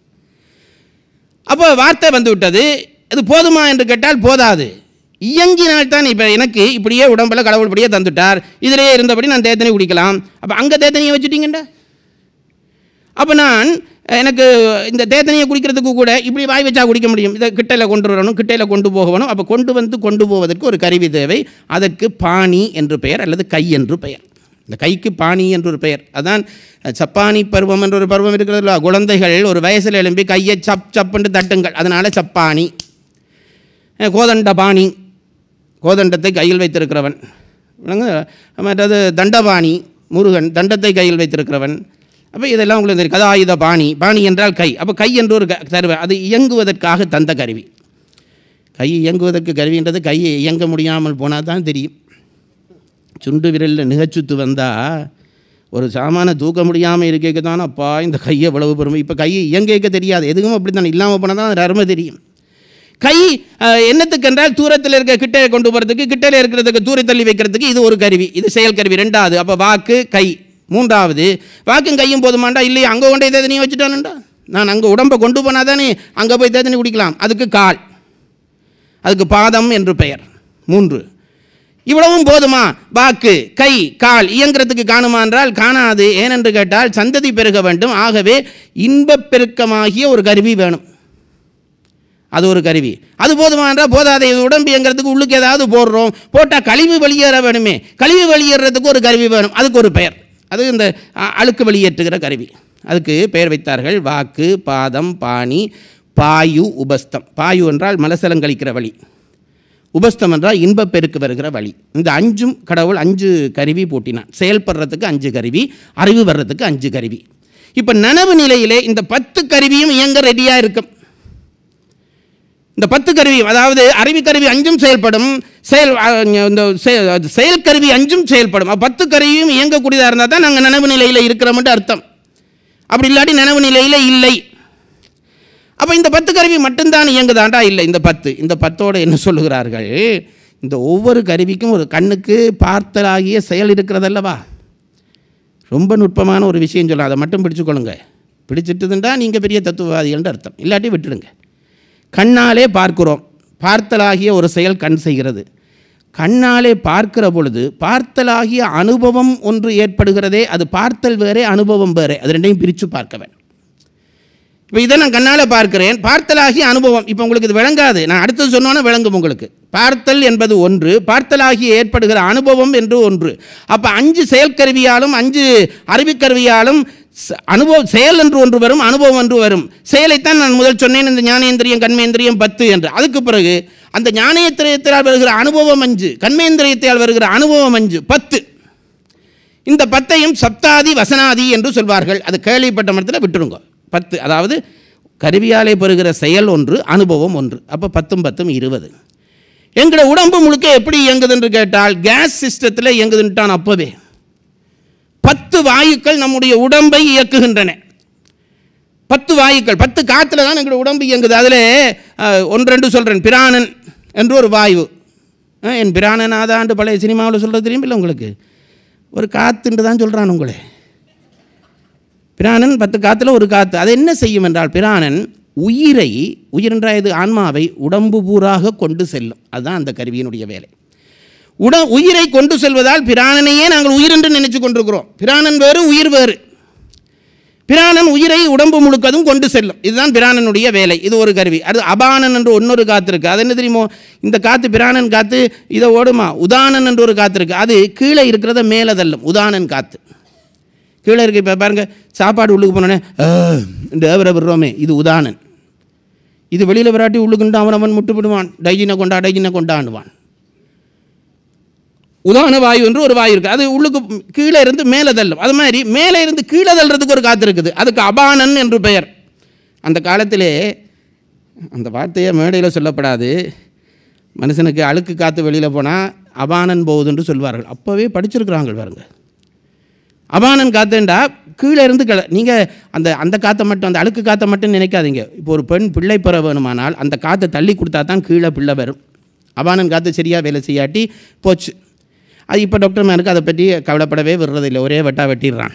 அப்போ வார்த்தை வந்து விட்டது இது போதுமா என்று கேட்டால் போதாது இயங்கினால் தான் இப்போ எனக்கு இப்படியே உடம்புல கடவுள் இப்படியே தந்துட்டார் இதிலேயே இருந்தபடி நான் தேத்தனை குடிக்கலாம் அப்போ அங்கே தேத்தனையை வச்சுட்டீங்கண்டா அப்போ நான் எனக்கு இந்த தேத்தனையை குடிக்கிறதுக்கு கூட இப்படி வாய் வச்சா குடிக்க முடியும் இதை கிட்டையில் கொண்டு வரணும் கிட்டையில் கொண்டு போகணும் அப்போ கொண்டு வந்து கொண்டு போவதற்கு ஒரு கருவி தேவை அதற்கு பாணி என்று பெயர் அல்லது கை என்று பெயர் இந்த கைக்கு பாணி என்று ஒரு பெயர் அதான் சப்பானி பருவம் என்ற ஒரு பருவம் இருக்கிறதுல குழந்தைகள் ஒரு வயசில் எழும்பி கையை சப் சப்புன்னு தட்டுங்கள் அதனால் சப்பானி அஹ் கோதண்ட பாணி கோதண்டத்தை கையில் வைத்திருக்கிறவன் விளங்குதா? மற்றது தண்டபாணி முருகன் தண்டத்தை கையில் வைத்திருக்கிறவன் அப்போ இதெல்லாம் உங்களுக்கு தெரியும் கதாயுத பாணி பாணி என்றால் கை அப்போ கை என்று ஒரு க- தருவ அது இயங்குவதற்காக தந்த கருவி கை இயங்குவதற்கு கருவின்றது கையை இயங்க முடியாமல் போனால் தான் தெரியும் சுண்டு விரலில் நிகச்சுத்து வந்தால் ஒரு சாமான தூக்க முடியாமல் இருக்க தான் அப்பா இந்த கையை எவ்வளவு பெருமை இப்போ கை இயங்க தெரியாது எதுவும் அப்படி தானே இல்லாமல் போனால் தான் அது அருமை தெரியும் கை அஹ், என்னத்துக்கு என்றால் தூரத்தில் இருக்க கிட்டே கொண்டு போகிறதுக்கு கிட்டையில் இருக்கிறதுக்கு தூர தள்ளி வைக்கிறதுக்கு இது ஒரு கருவி இது செயல் கருவி ரெண்டாவது அப்போ வாக்கு கை மூன்றாவது வாக்கும் கையும் போதுமாண்டா இல்லையா அங்கே கொண்டே தேதனையும் வச்சுட்டானுண்டா நான் அங்கே உடம்பை கொண்டு போனால் தானே அங்கே போய் தேதனை குடிக்கலாம் அதுக்கு கால் அதுக்கு பாதம் என்று பெயர் மூன்று இவ்வளவும் போதுமா வாக்கு கை கால் இயங்குறதுக்கு காணுமா என்றால் காணாது ஏனென்று கேட்டால் சந்ததி பெருக வேண்டும் ஆகவே இன்பப் பெருக்கமாகிய ஒரு கருவி வேணும் அது ஒரு கருவி அது போதுமா என்றால் போதாது இது உடம்பு இயங்குறதுக்கு உள்ளுக்கு ஏதாவது போடுறோம் போட்டால் கழிவு வெளியேற வேணுமே கழிவு வெளியேறதுக்கு ஒரு கருவி வேணும் அதுக்கு ஒரு பெயர் அது இந்த அ- அழுக்கு வெளியேற்றுகிற கருவி அதுக்கு பெயர் வைத்தார்கள் வாக்கு பாதம் பாணி பாயு உபஸ்தம் பாயு என்றால் மலசலம் கழிக்கிற வழி உபஸ்தம் என்றால் இன்பப் பெருக்கு வருகிற வழி இந்த அஞ்சும் கடவுள் அஞ்சு கருவி போட்டினான் செயல்படுறதுக்கு அஞ்சு கருவி அறிவு வர்றதுக்கு அஞ்சு கருவி இப்போ நனவு நிலையிலே இந்த பத்து கருவியும் இயங்க ரெடியாக இருக்கும் இந்த பத்து கருவியும் அதாவது அறிவு கருவி அஞ்சும் செயல்படும் செயல் அ, இந்த செ- அது செயல் கருவி அஞ்சும் செயல்படும் அப்ப பத்து கருவியும் இயங்கக்கூடியதாக இருந்தால் தான் நாங்கள் நனவு நிலையில் இருக்கிறோம்னு அர்த்தம் அப்படி இல்லாட்டி நனவு நிலையில் இல்லை அப்போ இந்த பத்து கருவி மட்டும்தான் இயங்குதாண்டா இல்லை இந்த பத்து இந்த பத்தோடு என்ன சொல்லுகிறார்கள் இந்த ஒவ்வொரு கருவிக்கும் ஒரு கண்ணுக்கு பார்த்தலாகிய செயல் இருக்கிறதல்லவா ரொம்ப நுட்பமான ஒரு விஷயம் சொல்ல அதை மட்டும் பிடிச்சுக்கொள்ளுங்க பிடிச்சிட்டுதுண்டா நீங்கள் பெரிய தத்துவவாதிகள்னு அர்த்தம் இல்லாட்டி விட்டுடுங்க கண்ணாலே பார்க்கிறோம் பார்த்தலாகிய ஒரு செயல் கண் செய்கிறது கண்ணாலே பார்க்கிற பொழுது பார்த்தலாகிய அனுபவம் ஒன்று ஏற்படுகிறதே அது பார்த்தல் வேறே அனுபவம் வேறே அது ரெண்டையும் பிரித்து பார்க்க வேண்டும் இப்போ இதை நான் கண்ணால் பார்க்கிறேன் பார்த்தலாகிய அனுபவம் இப்போ உங்களுக்கு இது விளங்காது நான் அடுத்தது சொன்னோன்னே விளங்கும் உங்களுக்கு பார்த்தல் என்பது ஒன்று பார்த்தலாகிய ஏற்படுகிற அனுபவம் என்று ஒன்று அப்போ அஞ்சு செயல்கருவியாலும் அஞ்சு அறிவுக்கருவியாலும் ச- அனுபவம் செயல் என்று ஒன்று வரும் அனுபவம் என்று வரும் செயலைத்தான் நான் முதல் சொன்னேன் இந்த ஞானேந்திரியம் கண்மேந்திரியம் பத்து என்று அதுக்கு பிறகு அந்த ஞானேந்திரியத்தால் வருகிற அனுபவம் அஞ்சு கண்மேந்திரியத்தால் வருகிற அனுபவம் அஞ்சு பத்து இந்த பத்தையும் சப்தாதி வசனாதி என்று சொல்வார்கள் அது கேள்விப்பட்ட மரத்தில் விட்டுருங்க பத்து அதாவது கருவியாலே பெறுகிற செயல் ஒன்று அனுபவம் ஒன்று அப்போ பத்தும் பத்தும் இருபது எங்களோட உடம்பு முழுக்க எப்படி இயங்குது என்று கேட்டால் கேஸ் சிஸ்டத்தில் இயங்குதுன்ட்டான் அப்போவே பத்து வாயுக்கள் நம்முடைய உடம்பை இயக்குகின்றன பத்து வாயுக்கள் பத்து காற்றுல தான் எங்களோட உடம்பு இயங்குது அதில் ஒன்று ரெண்டு சொல்கிறேன் பிராணன் என்று ஒரு வாயு அஹ், என் பிராணன் ஆதாண்டு பழைய சினிமாவில் சொல்கிறது தெரியுமில்ல உங்களுக்கு ஒரு காத்துன்று தான் சொல்கிறான் உங்களே பிராணன் பத்து காற்றுல ஒரு காற்று அது என்ன செய்யும் என்றால் பிராணன் உயிரை உயிரென்ற இது ஆன்மாவை உடம்பு பூராக கொண்டு செல்லும் அதுதான் அந்த கருவியினுடைய வேலை உட உயிரை கொண்டு செல்வதால் பிராணனையே நாங்கள் உயிர் என்று நினைச்சு கொண்டிருக்கிறோம் பிராணன் வேறு உயிர் வேறு பிராணன் உயிரை உடம்பு முழுக்கதும் கொண்டு செல்லும் இதுதான் பிராணனுடைய வேலை இது ஒரு கருவி அது அபானன் என்று இன்னொரு காற்று இருக்குது அது என்ன தெரியுமோ இந்த காற்று பிராணன் காற்று இதை ஓடுமா உதானன் என்று ஒரு காற்று இருக்குது அது கீழே இருக்கிறத மேலே தள்ளும் உதானன் காற்று கீழே இருக்கு இப்போ பாருங்க சாப்பாடு உள்ளுக்கு போனோடனே இந்த ஏவரை விடுறோமே இது உதானன் இது வெளியில் விராட்டி உள்ளுக்குண்டு அவன் அவன் முட்டு விடுவான் டைஜினை கொண்டா டைஜினை கொண்டாண்டுவான் உதான வாயு என்று ஒரு வாயு இருக்குது அது உள்ளுக்கு கீழே இருந்து மேலே தள்ளும் அது மாதிரி மேலே இருந்து கீழே தள்ளுறதுக்கு ஒரு காற்று இருக்குது அதுக்கு அபானன் என்று பெயர் அந்த காலத்திலே அந்த வார்த்தையை மேடையில் சொல்லப்படாது மனுஷனுக்கு அழுக்கு காற்று வெளியில் போனால் அபானன் போகுதுன்னு சொல்வார்கள் அப்போவே படிச்சிருக்கிறாங்க பாருங்க அபானன் காத்துண்டா கீழே இருந்து கிள நீங்கள் அந்த அந்த காற்றை மட்டும் அந்த அழுக்கு காற்றை மட்டும் நினைக்காதீங்க இப்போ ஒரு பெண் பிள்ளை பெற வேணுமானால் அந்த காற்றை தள்ளி கொடுத்தா தான் கீழே பிள்ளை வரும் அபானன் காற்று சரியாக வேலை செய்யாட்டி போச்சு அது இப்போ டாக்டர் மேனுக்கு அதை பற்றி கவலைப்படவே விடுறதில்லை ஒரே வெட்டா வெட்டிடுறான்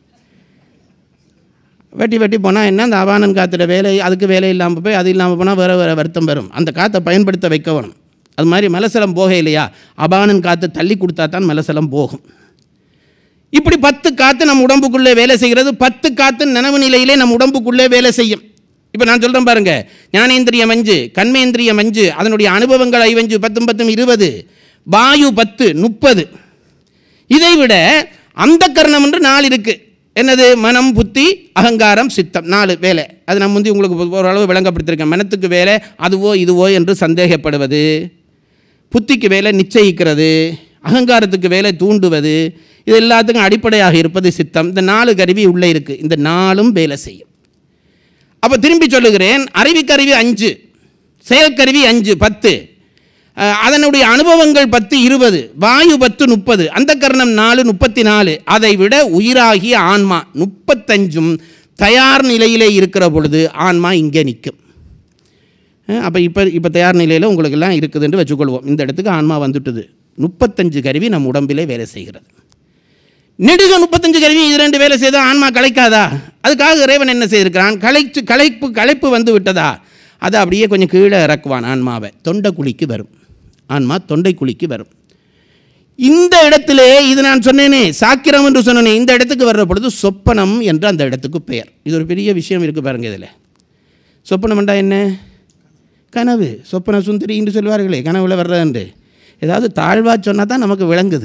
வெட்டி வெட்டி போனால் என்ன அந்த அபானன் காற்றுல வேலை அதுக்கு வேலை இல்லாமல் போய் அது இல்லாமல் போனால் வேறு வேறு வருத்தம் வரும் அந்த காற்றை பயன்படுத்த வைக்க வேணும் அது மாதிரி மலசலம் போக இல்லையா அபானன் காற்று தள்ளி கொடுத்தா தான் மலசலம் போகும் இப்படி பத்து காற்று நம்ம உடம்புக்குள்ளே வேலை செய்கிறது பத்து காற்று நனவு நிலையிலே நம்ம உடம்புக்குள்ளே வேலை செய்யும் இப்போ நான் சொல்கிறேன் பாருங்க ஞானேந்திரியம் அஞ்சு கண்மேந்திரியம் அஞ்சு அதனுடைய அனுபவங்கள் ஐவஞ்சு பத்தும் பத்தும் இருபது வாயு பத்து முப்பது இதை விட அந்த கரணம் என்று நாலு இருக்கு என்னது மனம் புத்தி அகங்காரம் சித்தம் நாலு வேலை அது நான் முந்தி உங்களுக்கு ஓரளவு விளங்கப்படுத்திருக்கேன் மனத்துக்கு வேலை அதுவோ இதுவோ என்று சந்தேகப்படுவது புத்திக்கு வேலை நிச்சயிக்கிறது அகங்காரத்துக்கு வேலை தூண்டுவது இது எல்லாத்துக்கும் அடிப்படையாக இருப்பது சித்தம் இந்த நாலு கருவி உள்ளே இருக்குது இந்த நாலும் வேலை செய்யும் அப்போ திரும்பி சொல்லுகிறேன் அறிவிக்கருவி அஞ்சு செயற்கருவி அஞ்சு பத்து அஹ், அதனுடைய அனுபவங்கள் பத்து இருபது வாயு பத்து முப்பது அந்த கரணம் நாலு முப்பத்தி நாலு அதை விட உயிராகிய ஆன்மா முப்பத்தஞ்சும் தயார் நிலையிலே இருக்கிற பொழுது ஆன்மா இங்கே நிற்கும் அப்போ இப்போ இப்போ தயார் நிலையில் உங்களுக்கு எல்லாம் இருக்குதுன்னு வச்சுக்கொள்வோம் இந்த இடத்துக்கு ஆன்மா வந்துட்டுது முப்பத்தஞ்சு கருவி நம் உடம்பிலே வேலை செய்கிறது நெடுக முப்பத்தஞ்சு கருவி இது ரெண்டு வேலை செய்தால் ஆன்மா கலைக்காதா அதுக்காக இறைவன் என்ன செய்திருக்கிறான் களைச்சு களைப்பு களைப்பு வந்து விட்டதா அதை அப்படியே கொஞ்சம் கீழே இறக்குவான் ஆன்மாவை தொண்டை குழிக்கு வரும் ஆன்மா தொண்டை குழிக்கு வரும் இந்த இடத்திலே இது நான் சொன்னேனே சாக்கிரம் என்று சொன்னேனே இந்த இடத்துக்கு வர்ற பொழுது சொப்பனம் என்று அந்த இடத்துக்கு பெயர் இது ஒரு பெரிய விஷயம் இருக்குது பாருங்க இதில் சொப்பனம் என்றா என்ன கனவு சொப்பன சுந்தரி என்று சொல்வார்களே கனவுல வர்றதுண்டு ஏதாவது தாழ்வா சொன்னால் தான் நமக்கு விளங்குது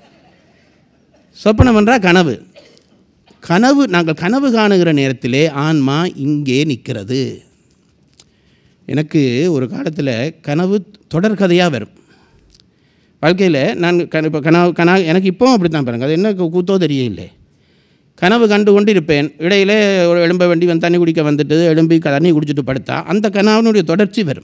சொப்பனம் என்றால் கனவு கனவு நாங்கள் கனவு காணுகிற நேரத்திலே ஆன்மா இங்கே நிற்கிறது எனக்கு ஒரு காலத்தில் கனவு தொடர்கதையாக வரும் வாழ்க்கையில் நான் கன இப்போ கனவு கனா எனக்கு இப்போவும் அப்படி தான் பாருங்க அது என்ன கூ- கூத்தோ தெரியல கனவு கண்டு கொண்டு இருப்பேன் இடையில ஒரு எலும்ப வண்டி வந்து தண்ணி குடிக்க வந்துட்டு எலும்பி க- தண்ணி குடிச்சிட்டு படுத்தா அந்த கனவினுடைய தொடர்ச்சி வரும்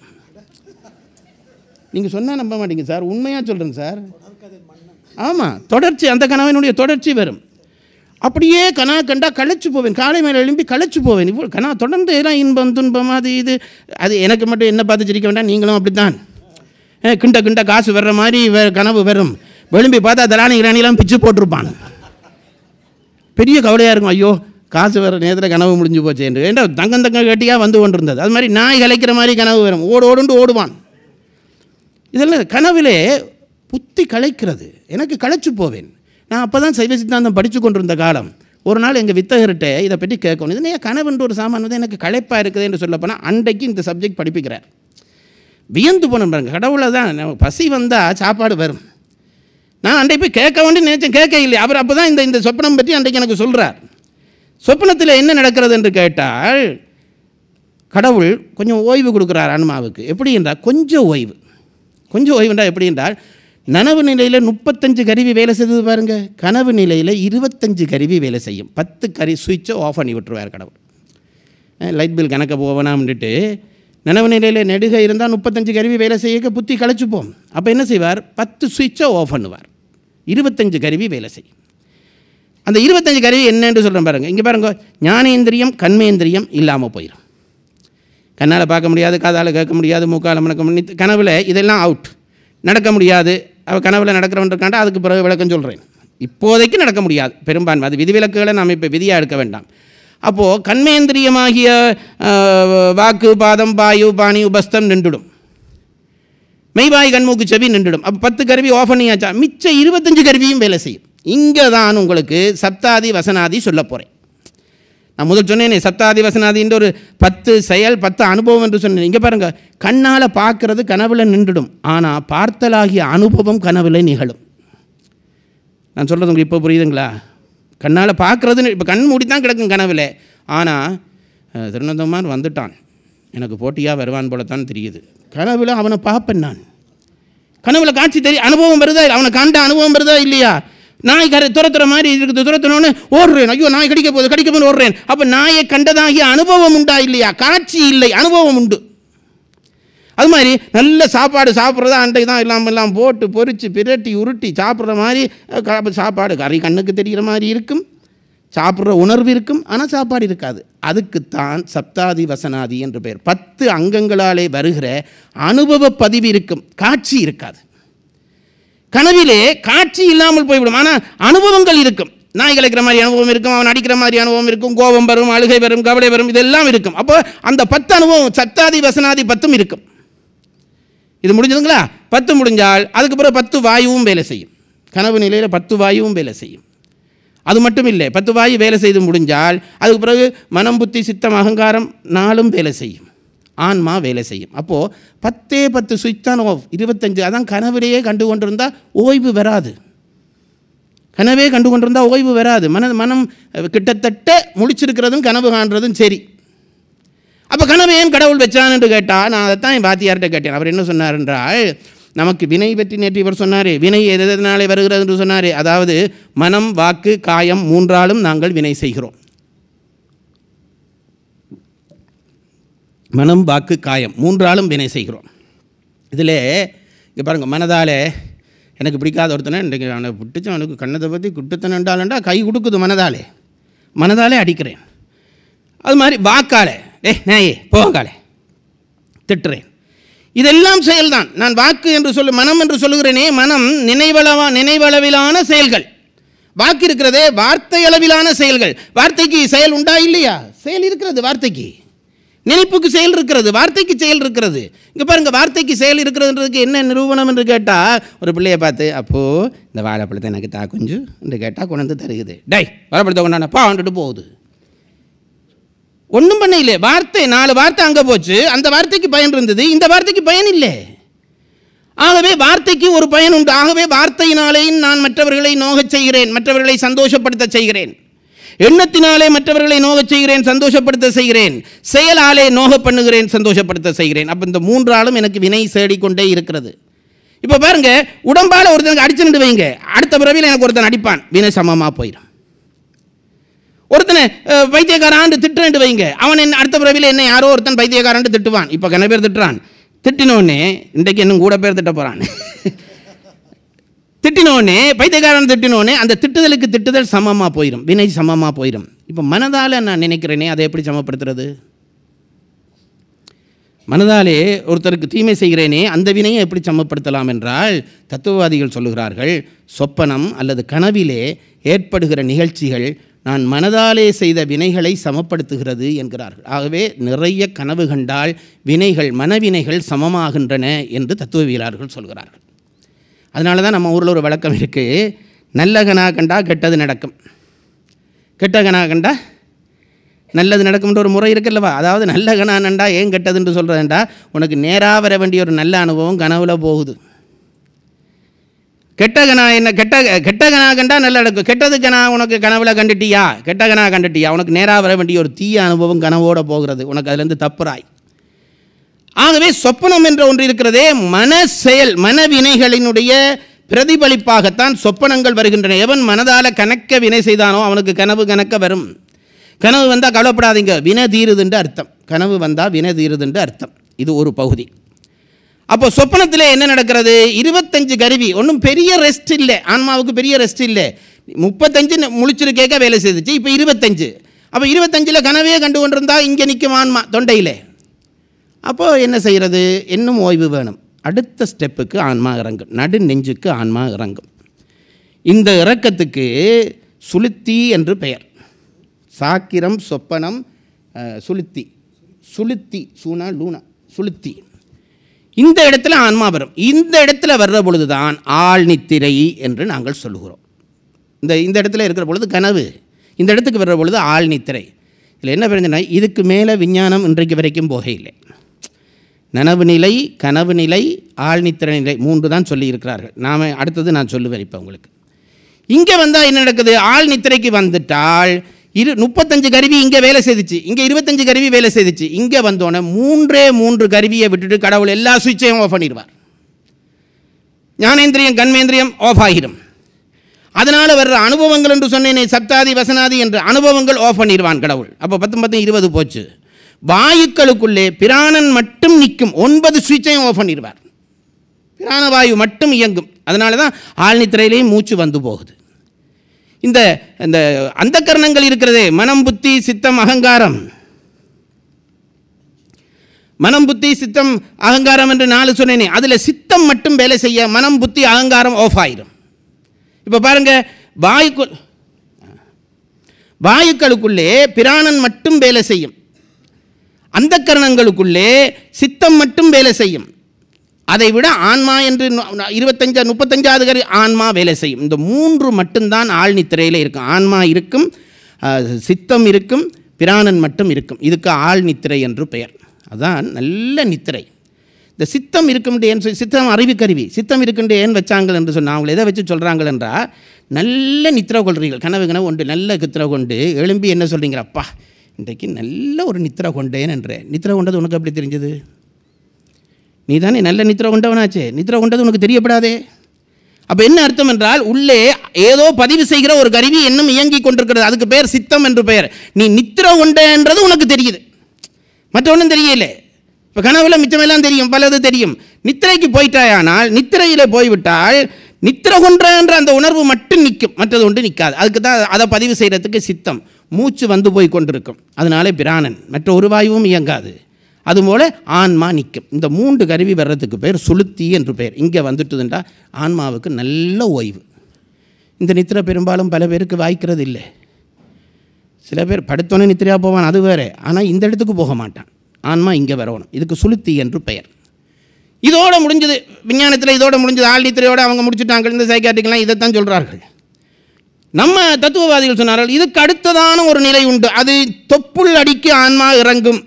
நீங்கள் சொன்னால் நம்ப மாட்டீங்க சார் உண்மையாக சொல்கிறேன் சார் ஆமாம் தொடர்ச்சி அந்த கனவினுடைய தொடர்ச்சி வரும் அப்படியே கனா கண்டா களைச்சு போவேன் காலை மேலே எழும்பி களைச்சு போவேன் இவ்வளோ கனா தொடர்ந்து எல்லாம் இன்பம் துன்பம் அது இது அது எனக்கு மட்டும் என்ன பார்த்து சிரிக்க வேண்டாம் நீங்களும் அப்படித்தான் ஏ, கிண்ட கிண்ட காசு வர்ற மாதிரி வே- கனவு வரும் விளம்பி பார்த்தா தலானி கிராணிலாம் பிச்சு போட்டிருப்பான் பெரிய கவலையாக இருக்கும் ஐயோ காசு வர நேரத்தில் கனவு முடிஞ்சு போச்சு என்று ஏண்டா தங்கம் தங்கம் கட்டியாக வந்து கொண்டிருந்தது அது மாதிரி நாய் கலைக்கிற மாதிரி கனவு வரும் ஓடு ஓடுண்டு ஓடுவான் இதெல்லாம் கனவிலே புத்தி கலைக்கிறது எனக்கு களைச்சு போவேன் நான் அப்போ தான் சைவ சித்தாந்தம் படித்து கொண்டிருந்த காலம் ஒரு நாள் எங்கள் வித்தகர்கிட்ட இதை பற்றி கேட்கணும் இது ஏன் கனவுன்ற ஒரு சாமான் வந்து எனக்கு களைப்பாக இருக்குது என்று சொல்லப்போனால் அன்றைக்கு இந்த சப்ஜெக்ட் படிப்பிக்கிறார் வியந்து போன பாருங்க கடவுளை தான் நமக்கு பசி வந்தால் சாப்பாடு வரும் நான் அன்றைக்கு போய் கேட்க வேண்டி நினைச்சேன் கேட்க இல்லை அவர் அப்போ தான் இந்த இந்த சொப்பனம் பற்றி அன்றைக்கு எனக்கு சொல்கிறார் சொப்பனத்தில் என்ன நடக்கிறது என்று கேட்டால் கடவுள் கொஞ்சம் ஓய்வு கொடுக்குறார் ஆன்மாவுக்கு எப்படி என்றால் கொஞ்சம் ஓய்வு கொஞ்சம் ஓய்வு என்றால் எப்படி என்றால் நனவு நிலையில் முப்பத்தஞ்சு கருவி வேலை செய்தது பாருங்க கனவு நிலையில் இருபத்தஞ்சு கருவி வேலை செய்யும் பத்து கரி சுவிட்சை ஆஃப் பண்ணி விட்டுருவார் கடவுள் லைட் பில் கணக்க போவேனாம்னுட்டு நனவு நிலையில் நெடுக இருந்தால் முப்பத்தஞ்சு கருவி வேலை செய்ய புத்தி களைச்சுப்போம் அப்போ என்ன செய்வார் பத்து சுவிட்சை ஆஃப் பண்ணுவார் இருபத்தஞ்சு கருவி வேலை செய்யும் அந்த இருபத்தஞ்சு கருவி என்னன்னு சொல்கிறேன் பாருங்கள் இங்கே பாருங்க ஞானேந்திரியம் கண்மேந்திரியம் இல்லாமல் போயிடும் கண்ணால் பார்க்க முடியாது காதால் கேட்க முடியாது மூக்கால் மணக்க முடியாது கனவில் இதெல்லாம் அவுட் நடக்க முடியாது அவள் கனவில் நடக்கிறவன் இருக்காண்டா அதுக்கு பிறகு விளக்கம் சொல்கிறேன் இப்போதைக்கு நடக்க முடியாது பெரும்பான்மை அது விதிவிலக்குகளை நாம் இப்போ விதியாக எடுக்க வேண்டாம் அப்போது கண்மேந்திரியமாகிய ஆஹ், வாக்கு பாதம் பாயு பாணி உபஸ்தம் நின்றுடும் மெய்வாய் கண்மூக்கு செவி நின்றுடும் அப்போ பத்து கருவி ஆஃப் பண்ணியாச்சா மிச்ச இருபத்தஞ்சு கருவியும் வேலை செய்யும் இங்கே தான் உங்களுக்கு சப்தாதி வசனாதி சொல்ல போகிறேன் நான் முதல் சொன்னேனே சப்தாதி வசனாதின்ற ஒரு பத்து செயல் பத்து அனுபவம் என்று சொன்னேன் இங்கே பாருங்கள் கண்ணால் பார்க்கறது கனவுல நின்றுடும் ஆனால் பார்த்தலாகிய அனுபவம் கனவுல நிகழும் நான் சொல்கிறது உங்களுக்கு இப்போ புரியுதுங்களா கண்ணால் பார்க்குறது இப்போ கண் மூடி தான் கிடக்கும் கனவுல ஆனால் அஹ், திருநந்தமான் வந்துட்டான் எனக்கு போட்டியாக வருவான் போலத்தான் தெரியுது கனவுல அவனை பார்ப்பேன் நான் கனவுல காட்சி தெரிய அனுபவம் வருதா இல்லை அவனை கண்ட அனுபவம் வருதா இல்லையா நாய் கரை துரத்துற மாதிரி இருக்குது துரத்துனோன்னு ஓடுறேன் ஐயோ நாய் கடிக்க போகுது கடிக்க போது ஓடுறேன் அப்போ நாயை கண்டதாகிய அனுபவம் உண்டா இல்லையா காட்சி இல்லை அனுபவம் உண்டு அது மாதிரி நல்ல சாப்பாடு சாப்பிட்றதா அன்றைக்கு தான் இல்லாமல் எல்லாம் போட்டு பொரிச்சு பிரட்டி உருட்டி சாப்பிட்ற மாதிரி அஹ், கா- சாப்பாடு கறி கண்ணுக்கு தெரிகிற மாதிரி இருக்கும் சாப்பிட்ற உணர்வு இருக்கும் ஆனால் சாப்பாடு இருக்காது அதுக்குத்தான் சப்தாதி வசனாதி என்று பெயர் பத்து அங்கங்களாலே வருகிற அனுபவ பதிவு இருக்கும் காட்சி இருக்காது கனவிலே காட்சி இல்லாமல் போய்விடும் ஆனால் அனுபவங்கள் இருக்கும் நாய் கலைக்கிற மாதிரி அனுபவம் இருக்கும் அவன் அடிக்கிற மாதிரி அனுபவம் இருக்கும் கோபம் வரும் அழுகை வரும் கவலை வரும் இதெல்லாம் இருக்கும் அப்போ அந்த பத்து அனுபவம் சப்தாதி வசனாதி பத்தும் இருக்கும் இது முடிஞ்சதுங்களா பத்து முடிஞ்சால் அதுக்கு பிறகு பத்து வாயுவும் வேலை செய்யும் கனவு நிலையில் பத்து வாயுவும் வேலை செய்யும் அது மட்டும் இல்லை பத்து வாயு வேலை செய்து முடிஞ்சால் அதுக்கு பிறகு மனம் புத்தி சித்தம் அகங்காரம் நாளும் வேலை செய்யும் ஆன்மா வேலை செய்யும் அப்போது பத்தே பத்து சுவிட்ச் தான் ஆஃப் இருபத்தஞ்சு அதான் கனவிலேயே கண்டு கொண்டிருந்தால் ஓய்வு வராது கனவே கண்டு கொண்டிருந்தால் ஓய்வு வராது மன மனம் அஹ், கிட்டத்தட்ட முழிச்சிருக்கிறதும் கனவு காண்றதும் சரி அப்போ கனவு ஏன் கடவுள் வச்சான் என்று கேட்டால் நான் அதைத்தான் என் வாத்தியார்கிட்ட கேட்டேன் அவர் என்ன சொன்னார் என்றால் நமக்கு வினை பற்றி நேற்று இவர் சொன்னார் வினை எது எதனாலே வருகிறது என்று சொன்னார் அதாவது மனம் வாக்கு காயம் மூன்றாலும் நாங்கள் வினை செய்கிறோம் மனம் வாக்கு காயம் மூன்றாலும் வினை செய்கிறோம் இதில் இங்கே பாருங்கள் மனதால் எனக்கு பிடிக்காத ஒருத்தனை இன்றைக்கு அவனை பிடிச்ச அவனுக்கு கண்ணத்தை பற்றி குட்டுத்தனண்டாலண்டா கை கொடுக்குது மனதாலே மனதாலே அடிக்கிறேன் அது மாதிரி வாக்கால டேய் நாயே போகாலே திட்டுறேன் இதெல்லாம் செயல்தான் நான் வாக்கு என்று சொல்லு மனம் என்று சொல்லுகிறேனே மனம் நினைவளவா நினைவளவிலான செயல்கள் வாக்கு இருக்கிறதே வார்த்தை அளவிலான செயல்கள் வார்த்தைக்கு செயல் உண்டா இல்லையா செயல் இருக்கிறது வார்த்தைக்கு நினைப்புக்கு செயல் இருக்கிறது வார்த்தைக்கு செயல் இருக்கிறது இங்கே பாருங்க வார்த்தைக்கு செயல் இருக்கிறதுன்றதுக்கு என்ன நிரூபணம் என்று கேட்டால் ஒரு பிள்ளையை பார்த்து அப்போது இந்த வாழைப்பழத்தை எனக்கு தா கொஞ்சம் என்று கேட்டால் கொண்டு வந்து தருகுது டேய் வாழைப்பழத்தை கொண்டாண்ணா பா வந்துட்டு போகுது ஒன்றும் பண்ண இல்லை வார்த்தை நாலு வார்த்தை அங்கே போச்சு அந்த வார்த்தைக்கு பயன் இருந்தது இந்த வார்த்தைக்கு பயன் இல்லை ஆகவே வார்த்தைக்கு ஒரு பயன் உண்டு ஆகவே வார்த்தையினாலேயும் நான் மற்றவர்களை நோகச் செய்கிறேன் மற்றவர்களை சந்தோஷப்படுத்த செய்கிறேன் எண்ணத்தினாலே மற்றவர்களை நோகச் செய்கிறேன் சந்தோஷப்படுத்த செய்கிறேன் செயலாலே நோக பண்ணுகிறேன் சந்தோஷப்படுத்த செய்கிறேன் அப்போ இந்த மூன்றாலும் எனக்கு வினை தேடிக்கொண்டே இருக்கிறது இப்போ பாருங்க உடம்பால் ஒருத்தனுக்கு அடிச்சுட்டு வைங்க அடுத்த பிறவியில் எனக்கு ஒருத்தன் அடிப்பான் வினை சமமாக போயிடும் ஒருத்தனை அஹ், பைத்தியக்காரான்னு திட்டுறேன்ட்டு வைங்க அவன் என்ன அடுத்த பிறவியில் என்ன யாரோ ஒருத்தன் பைத்தியக்காரன்ட்டு திட்டுவான் இப்போ கன பேர் திட்டுறான் திட்டினோடனே இன்றைக்கு இன்னும் கூட பேர் திட்ட போகிறான் திட்டினோடனே பைத்தியக்காரன் திட்டினோடனே அந்த திட்டுதலுக்கு திட்டுதல் சமமாக போயிடும் வினை சமமாக போயிடும் இப்போ மனதால் நான் நினைக்கிறேனே அதை எப்படி சமப்படுத்துறது மனதாலே ஒருத்தருக்கு தீமை செய்கிறேனே அந்த வினையை எப்படி சமப்படுத்தலாம் என்றால் தத்துவவாதிகள் சொல்லுகிறார்கள் சொப்பனம் அல்லது கனவிலே ஏற்படுகிற நிகழ்ச்சிகள் நான் மனதாலே செய்த வினைகளை சமப்படுத்துகிறது என்கிறார்கள் ஆகவே நிறைய கனவு கண்டால் வினைகள் மனவினைகள் சமமாகின்றன என்று தத்துவவியலாளர்கள் சொல்கிறார்கள் அதனால தான் நம்ம ஊரில் ஒரு வழக்கம் இருக்குது நல்ல கனா கண்டா கெட்டது நடக்கும் கெட்ட கனா கண்டா நல்லது நடக்கும்ன்ற ஒரு முறை இருக்குல்லவா அதாவது நல்ல கனா நண்டா ஏன் கெட்டதுன்னு சொல்கிறதுண்டா உனக்கு நேராக வர வேண்டிய ஒரு நல்ல அனுபவம் கனவுல போகுது கெட்ட கனா என்ன கெட்ட கெட்ட கனா கண்டா நல்லா நடக்கும் கெட்டது கனா உனக்கு கனவுல கண்டுட்டியா கெட்ட கனா கண்டுட்டியா உனக்கு நேராக வர வேண்டிய ஒரு தீய அனுபவம் கனவோட போகிறது உனக்கு அதுலேருந்து தப்புறாய் ஆகவே சொப்பனம் என்ற ஒன்று இருக்கிறதே மன செயல் மனவினைகளினுடைய பிரதிபலிப்பாகத்தான் சொப்பனங்கள் வருகின்றன எவன் மனதால கணக்க வினை செய்தானோ அவனுக்கு கனவு கணக்க வரும் கனவு வந்தால் கவலைப்படாதீங்க வினை தீருதுன்ற அர்த்தம் கனவு வந்தால் வினை தீருதுன்ற அர்த்தம் இது ஒரு பகுதி அப்போ சொப்பனத்தில் என்ன நடக்கிறது இருபத்தஞ்சு கருவி ஒன்றும் பெரிய ரெஸ்ட் இல்லை ஆன்மாவுக்கு பெரிய ரெஸ்ட் இல்லை முப்பத்தஞ்சு முழிச்சிருக்கேக்க வேலை செய்துச்சு இப்போ இருபத்தஞ்சு அப்போ இருபத்தஞ்சில் கனவே கண்டு கொண்டிருந்தா இங்கே நிற்கும் ஆன்மா தொண்டையில் அப்போது என்ன செய்கிறது இன்னும் ஓய்வு வேணும் அடுத்த ஸ்டெப்புக்கு ஆன்மா இறங்கும் நடு நெஞ்சுக்கு ஆன்மா இறங்கும் இந்த இறக்கத்துக்கு சுளுத்தி என்று பெயர் சாக்கிரம் சொப்பனம் அஹ், சுளுத்தி சுளுத்தி சூனா லூனா சுளுத்தி இந்த இடத்துல ஆன்மா வரும் இந்த இடத்துல வர்ற பொழுதுதான் ஆள் நித்திரை என்று நாங்கள் சொல்லுகிறோம் இந்த இந்த இடத்துல இருக்கிற பொழுது கனவு இந்த இடத்துக்கு வர்ற பொழுது ஆள் நித்திரை இதில் என்ன பிரச்சனை இதுக்கு மேலே விஞ்ஞானம் இன்றைக்கு வரைக்கும் போகையில்லை நனவு நிலை கனவு நிலை ஆழ்நித்திர நிலை மூன்று தான் சொல்லியிருக்கிறார்கள் நாம் அடுத்தது நான் சொல்லுவேன் இப்போ உங்களுக்கு இங்கே வந்தால் என்ன நடக்குது ஆள் நித்திரைக்கு வந்துட்டால் இரு முப்பத்தஞ்சு கருவி இங்கே வேலை செய்துச்சு இங்கே இருபத்தஞ்சு கருவி வேலை செய்துச்சு இங்கே வந்தோடனே மூன்றே மூன்று கருவியை விட்டுட்டு கடவுள் எல்லா சுவிட்சையும் ஆஃப் பண்ணிடுவார் ஞானேந்திரியம் கண்மேந்திரியம் ஆஃப் ஆகிடும் அதனால் வர்ற அனுபவங்கள் என்று சொன்னேனே சப்தாதி வசனாதி என்ற அனுபவங்கள் ஆஃப் பண்ணிடுவான் கடவுள் அப்போ பத்து பத்து இருபது போச்சு வாயுக்களுக்குள்ளே பிராணன் மட்டும் நிற்கும் ஒன்பது சுவிட்சையும் ஆஃப் பண்ணிடுவார் பிராணவாயு மட்டும் இயங்கும் அதனால தான் ஆழ்நித்திரையிலேயும் மூச்சு வந்து போகுது இந்த இந்த அந்த கரணங்கள் இருக்கிறதே மனம் புத்தி சித்தம் அகங்காரம் மனம் புத்தி சித்தம் அகங்காரம் என்று நாலு சொன்னேனே அதில் சித்தம் மட்டும் வேலை செய்ய மனம் புத்தி அகங்காரம் ஆஃப் ஆயிடும் இப்போ பாருங்க வாயுக்கு வாயுக்களுக்குள்ளே பிராணன் மட்டும் வேலை செய்யும் அந்த கரணங்களுக்குள்ளே சித்தம் மட்டும் வேலை செய்யும் அதை விட ஆன்மா என்று நு- இருபத்தஞ்சா முப்பத்தஞ்சாவது கரு ஆன்மா வேலை செய்யும் இந்த மூன்று மட்டும்தான் ஆழ்நித்திரையில் இருக்கும் ஆன்மா இருக்கும் அஹ், சித்தம் இருக்கும் பிராணன் மட்டும் இருக்கும் இதுக்கு ஆழ்நித்திரை என்று பெயர் அதான் நல்ல நித்திரை இந்த சித்தம் இருக்கும் ஏன் சொல்லி- சித்தம் அறிவுக்கருவி சித்தம் இருக்குண்டு ஏன் வச்சாங்கள் என்று சொன்னால் அவங்க எதை வச்சு சொல்கிறாங்கள் என்றால் நல்ல நித்திரை கொள்றீர்கள் கனவு கனவு உண்டு நல்ல நித்திரை கொண்டு எழும்பி என்ன சொல்கிறீங்க அப்பா இன்றைக்கு நல்ல ஒரு நித்திரை கொண்டேன் என்ற நித்திரை கொண்டது உனக்கு எப்படி தெரிஞ்சது நீ தானே நல்ல நித்திரை கொண்டவனாச்சே நித்திரை கொண்டது உனக்கு தெரியப்படாதே அப்போ என்ன அர்த்தம் என்றால் உள்ளே ஏதோ பதிவு செய்கிற ஒரு கருவி இன்னும் இயங்கிக் கொண்டிருக்கிறது அதுக்கு பேர் சித்தம் என்று பெயர் நீ நித்திரை கொண்டன்றது உனக்கு தெரியுது மற்ற ஒன்றும் தெரியல இப்போ கனவுல மிச்சமெல்லாம் தெரியும் பலது தெரியும் நித்திரைக்கு போயிட்டாயானால் நித்திரையில் போய்விட்டால் நித்திரை கொன்றன்ற அந்த உணர்வு மட்டும் நிற்கும் மற்றது ஒன்று நிற்காது அதுக்கு தான் அதை பதிவு செய்கிறதுக்கு சித்தம் மூச்சு வந்து போய் கொண்டிருக்கும் அதனாலே பிராணன் மற்ற ஒரு வாயுவும் இயங்காது அதுபோல் ஆன்மா நிற்கும் இந்த மூன்று கருவி வர்றதுக்கு பேர் சுளுத்தி என்று பெயர் இங்கே வந்துட்டுதுண்டா ஆன்மாவுக்கு நல்ல ஓய்வு இந்த நித்திரை பெரும்பாலும் பல பேருக்கு வாய்க்கிறது இல்லை சில பேர் படுத்தோன்னே நித்திரையாக போவான் அது வேறு ஆனால் இந்த இடத்துக்கு போக மாட்டான் ஆன்மா இங்கே வரணும் இதுக்கு சுளுத்தி என்று பெயர் இதோட முடிஞ்சது விஞ்ஞானத்தில் இதோட முடிஞ்சது ஆள் நித்திரையோட அவங்க முடிச்சுட்டாங்க இந்த சைக்காட்டிக்கெலாம் இதைத்தான் சொல்கிறார்கள் நம்ம தத்துவவாதிகள் சொன்னார்கள் இதுக்கு அடுத்ததான ஒரு நிலை உண்டு அது தொப்புள் அடிக்கு ஆன்மா இறங்கும்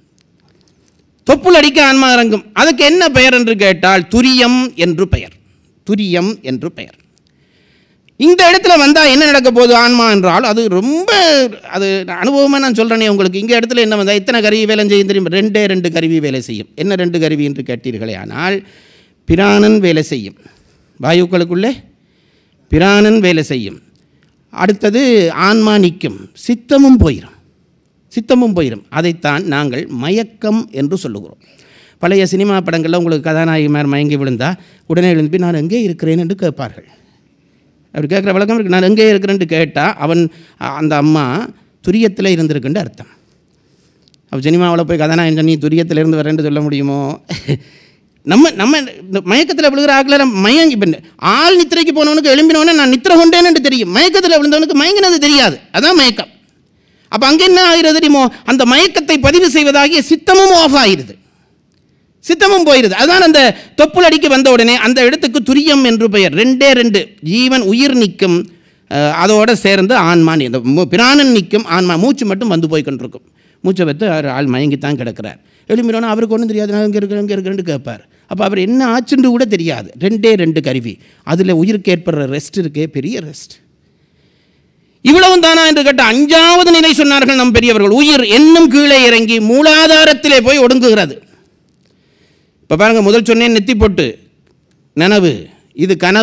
தொப்புள் அடிக்க ஆன்மா இறங்கும் அதுக்கு என்ன பெயர் என்று கேட்டால் துரியம் என்று பெயர் துரியம் என்று பெயர் இந்த இடத்துல வந்தால் என்ன நடக்க போகுது ஆன்மா என்றால் அது ரொம்ப அது அனுபவமாக நான் சொல்கிறேனே உங்களுக்கு இங்கே இடத்துல என்ன வந்தால் எத்தனை கருவி வேலை செய்யும் தெரியும் ரெண்டே ரெண்டு கருவி வேலை செய்யும் என்ன ரெண்டு கருவி என்று கேட்டீர்களே ஆனால் பிராணன் வேலை செய்யும் வாயுக்களுக்குள்ளே பிராணன் வேலை செய்யும் அடுத்தது ஆன்மா நிற்கும் சித்தமும் போயிடும் சித்தமும் போயிடும் அதைத்தான் நாங்கள் மயக்கம் என்று சொல்லுகிறோம் பழைய சினிமா படங்களில் உங்களுக்கு கதாநாயகிமார் மயங்கி விழுந்தா உடனே எழுந்து நான் எங்கே இருக்கிறேன் என்று கேட்பார்கள் அப்படி கேட்குற வழக்கம் இருக்கு நான் எங்கே இருக்கிறேன்ட்டு கேட்டால் அவன் அ- அந்த அம்மா துரியத்தில் இருந்திருக்குன்னு அர்த்தம் அப்போ சினிமாவில் போய் கதாநாயகன் நீ துரியத்தில் இருந்து வரேன்னு சொல்ல முடியுமோ நம்ம நம்ம இந்த மயக்கத்தில் விழுகிற ஆக்கில் மயங்கி இப்போ ஆள் நித்திரைக்கு போனவனுக்கு எழும்பினவனே நான் நித்திரை கொண்டேன்னு தெரியும் மயக்கத்தில் விழுந்தவனுக்கு மயங்கினது தெரியாது அதான் மயக்கம் அப்போ அங்கே என்ன ஆகிறது தெரியுமோ அந்த மயக்கத்தை பதிவு செய்வதாகிய சித்தமும் ஆஃப் ஆகிடுது சித்தமும் போயிருது அதான் அந்த தொப்புள் அடிக்க வந்த உடனே அந்த இடத்துக்கு துரியம் என்று பெயர் ரெண்டே ரெண்டு ஜீவன் உயிர் நிற்கும் அஹ், அதோட சேர்ந்து ஆன்மா நி- இந்த மு- பிராணன் நிற்கும் ஆன்மா மூச்சு மட்டும் வந்து போய் கொண்டிருக்கும் மூச்சை வைத்து அவர் ஆள் மயங்கித்தான் கிடக்கிறார் எழும்பினோன்னா அவருக்கு ஒன்றும் தெரியாது நான் இங்கே இருக்கிறேன் இங்கே இருக்கிறேன்னு கேட்பார் அப்போ அவர் என்ன ஆச்சுன்னு கூட தெரியாது ரெண்டே ரெண்டு கருவி அதில் உயிருக்கு ஏற்படுற ரெஸ்ட் இருக்கே பெரிய ரெஸ்ட் இவ்வளவும் தானா என்று கேட்ட அஞ்சாவது நிலை சொன்னார்கள் நம் பெரியவர்கள் உயிர் என்னும் கீழே இறங்கி மூலாதாரத்திலே போய் ஒடுங்குகிறது இப்போ பாருங்கள் முதல் சொன்னேன் நெத்தி பொட்டு நனவு இது கனவு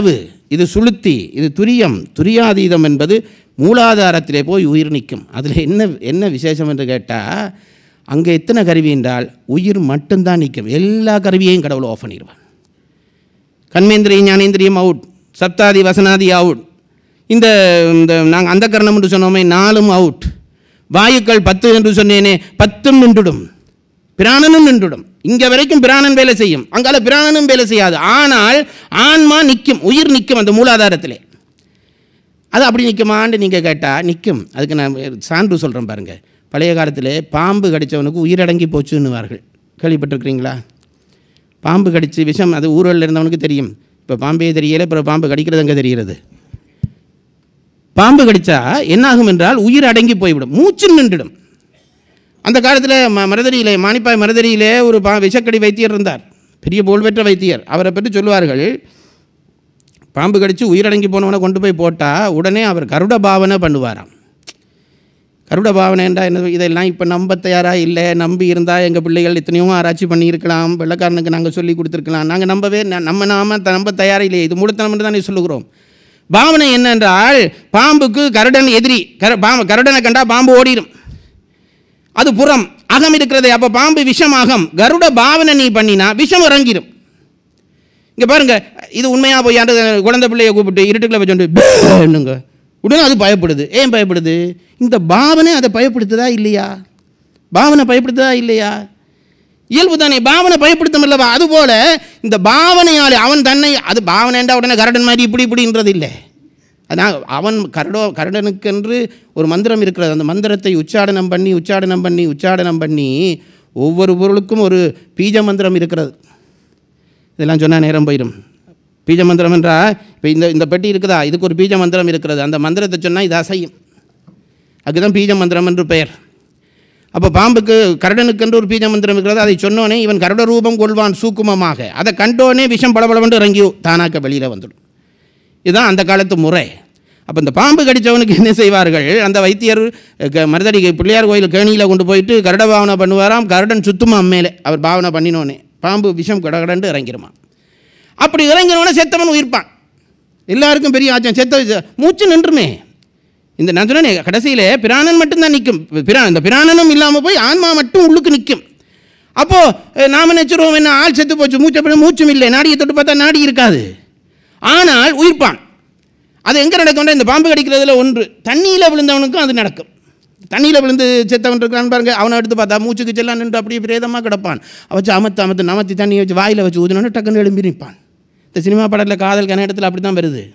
இது சுளுத்தி இது துரியம் துரியாதீதம் என்பது மூலாதாரத்திலே போய் உயிர் நிற்கும் அதில் என்ன என்ன விசேஷம் என்று கேட்டால் அங்கே எத்தனை கருவி என்றால் உயிர் மட்டும்தான் நிற்கும் எல்லா கருவியையும் கடவுள் ஆஃப் பண்ணிடுவான் கண்மேந்திரியம் ஞானேந்திரியம் அவுட் சப்தாதி வசனாதி அவுட் இந்த இந்த நாங்கள் அந்த கரணம் என்று சொன்னோமே நாலும் அவுட் வாயுக்கள் பத்து என்று சொன்னேனே பத்தும் நின்றுடும் பிராணனும் நின்றுடும் இங்கே வரைக்கும் பிராணன் வேலை செய்யும் அங்கால பிராணனும் வேலை செய்யாது ஆனால் ஆன்மா நிற்கும் உயிர் நிற்கும் அந்த மூலாதாரத்திலே அது அப்படி நிற்குமான்னு நீங்கள் கேட்டால் நிற்கும் அதுக்கு நான் சான்று சொல்கிறேன் பாருங்கள் பழைய காலத்தில் பாம்பு கடித்தவனுக்கு உயிரடங்கி போச்சுன்னுவார்கள் கேள்விப்பட்டிருக்கிறீங்களா பாம்பு கடித்து விஷம் அது ஊரில் இருந்தவனுக்கு தெரியும் இப்போ பாம்பே தெரியல அப்புறம் பாம்பு கடிக்கிறது அங்கே தெரிகிறது பாம்பு கடித்தா என்ன ஆகும் என்றால் உயிர் அடங்கி போய்விடும் மூச்சு நின்றுடும் அந்த காலத்தில் ம மரதடியிலே மானிப்பாய் மரதடியிலே ஒரு பா விஷக்கடி வைத்தியர் இருந்தார் பெரிய புகழ்பெற்ற வைத்தியர் அவரை பற்றி சொல்லுவார்கள் பாம்பு கடித்து உயிரடங்கி போனவனை கொண்டு போய் போட்டால் உடனே அவர் கருட பாவனை பண்ணுவாராம் கருட பாவனை என்றால் என்ன இதெல்லாம் இப்போ நம்ப தயாராக இல்லை நம்பி இருந்தால் எங்கள் பிள்ளைகள் எத்தனையோ ஆராய்ச்சி பண்ணியிருக்கலாம் வெள்ளக்காரனுக்கு நாங்கள் சொல்லி கொடுத்துருக்கலாம் நாங்கள் நம்பவே ந- நம்ம நாம த- நம்ப தயாரில்லையே இது மூலத்தனம் என்று தானே சொல்லுகிறோம் பாவனை என்னென்றால் பாம்புக்கு கருடன் எதிரி கர பாம்பு கருடனை கண்டா பாம்பு ஓடிடும் அது புறம் அகம் இருக்கிறதே அப்போ பாம்பு விஷம் அகம் கருட பாவனை நீ பண்ணினா விஷம் இறங்கிடும் இங்கே பாருங்க இது உண்மையாக போய் யாரு குழந்தை பிள்ளையை கூப்பிட்டு இருட்டுக்குள்ள வச்சுட்டு உடனே அது பயப்படுது ஏன் பயப்படுது இந்த பாவனை அதை பயப்படுத்துதா இல்லையா பாவனை பயப்படுத்துதா இல்லையா இயல்பு தானே பாவனை பயப்படுத்தும் இல்லவா அதுபோல இந்த பாவனையால் அவன் தன்னை அது பாவனைண்டா உடனே கரடன் மாதிரி இப்படி இப்படின்றது இல்லை அதான் அவன் கரடோ கரடனுக்கென்று ஒரு மந்திரம் இருக்கிறது அந்த மந்திரத்தை உச்சாடனம் பண்ணி உச்சாடனம் பண்ணி உச்சாடனம் பண்ணி ஒவ்வொரு பொருளுக்கும் ஒரு பீஜ மந்திரம் இருக்கிறது இதெல்லாம் சொன்னால் நேரம் போயிடும் பீஜ மந்திரம் என்றால் இப்போ இந்த இந்த பெட்டி இருக்குதா இதுக்கு ஒரு பீஜ மந்திரம் இருக்கிறது அந்த மந்திரத்தை சொன்னால் இது அசையும் அதுக்கு தான் பீஜ மந்திரம் என்று பெயர் அப்போ பாம்புக்கு கரடனுக்கென்று ஒரு பீஜ மந்திரம் இருக்கிறது அதை சொன்னோனே இவன் கருட ரூபம் கொள்வான் சூக்குமமாக அதை கண்டோனே விஷம் பளபளவென்று இறங்கி தானாக்க வெளியில் வந்துடும் இதுதான் அந்த காலத்து முறை அப்போ இந்த பாம்பு கடித்தவனுக்கு என்ன செய்வார்கள் அந்த வைத்தியர் க- மருதடி பிள்ளையார் கோயில் கேணியில் கொண்டு போயிட்டு கருட பாவனை பண்ணுவாராம் கருடன் சுத்துமா மேலே அவர் பாவனை பண்ணினோனே பாம்பு விஷம் கடகடன்ட்டு இறங்கிருமா அப்படி இறங்கினோடனே செத்தவன் உயிர்ப்பான் எல்லாருக்கும் பெரிய ஆச்சம் செத்த மூச்சு நின்றுமே இந்த நான் சொன்னேனே கடைசியில் பிராணன் மட்டும்தான் நிற்கும் பிரா இந்த பிராணனும் இல்லாமல் போய் ஆன்மா மட்டும் உள்ளுக்கு நிற்கும் அப்போது நாம் நினச்சிருவோம் என்ன ஆள் செத்து போச்சு மூச்சு அப்படி மூச்சும் இல்லை நாடியை தொட்டு பார்த்தா நாடி இருக்காது ஆனால் உயிர்ப்பான் அது எங்கே நடக்கும்னா இந்த பாம்பு கடிக்கிறதுல ஒன்று தண்ணியில் விழுந்தவனுக்கும் அது நடக்கும் தண்ணியில் விழுந்து செத்தவன் இருக்கிறான் பாருங்க அவனை எடுத்து பார்த்தா மூச்சுக்கு செல்லாம் நின்று அப்படியே பிரேதமாக கிடப்பான் வச்சு அமத்து அமத்து நமத்தி தண்ணியை வச்சு வாயில் வச்சு ஊதினோன்னு டக்குன்னு எழும்பி நிற்பான் இந்த சினிமா படத்தில் காதல் கன்னடத்தில் அப்படி தான் வருது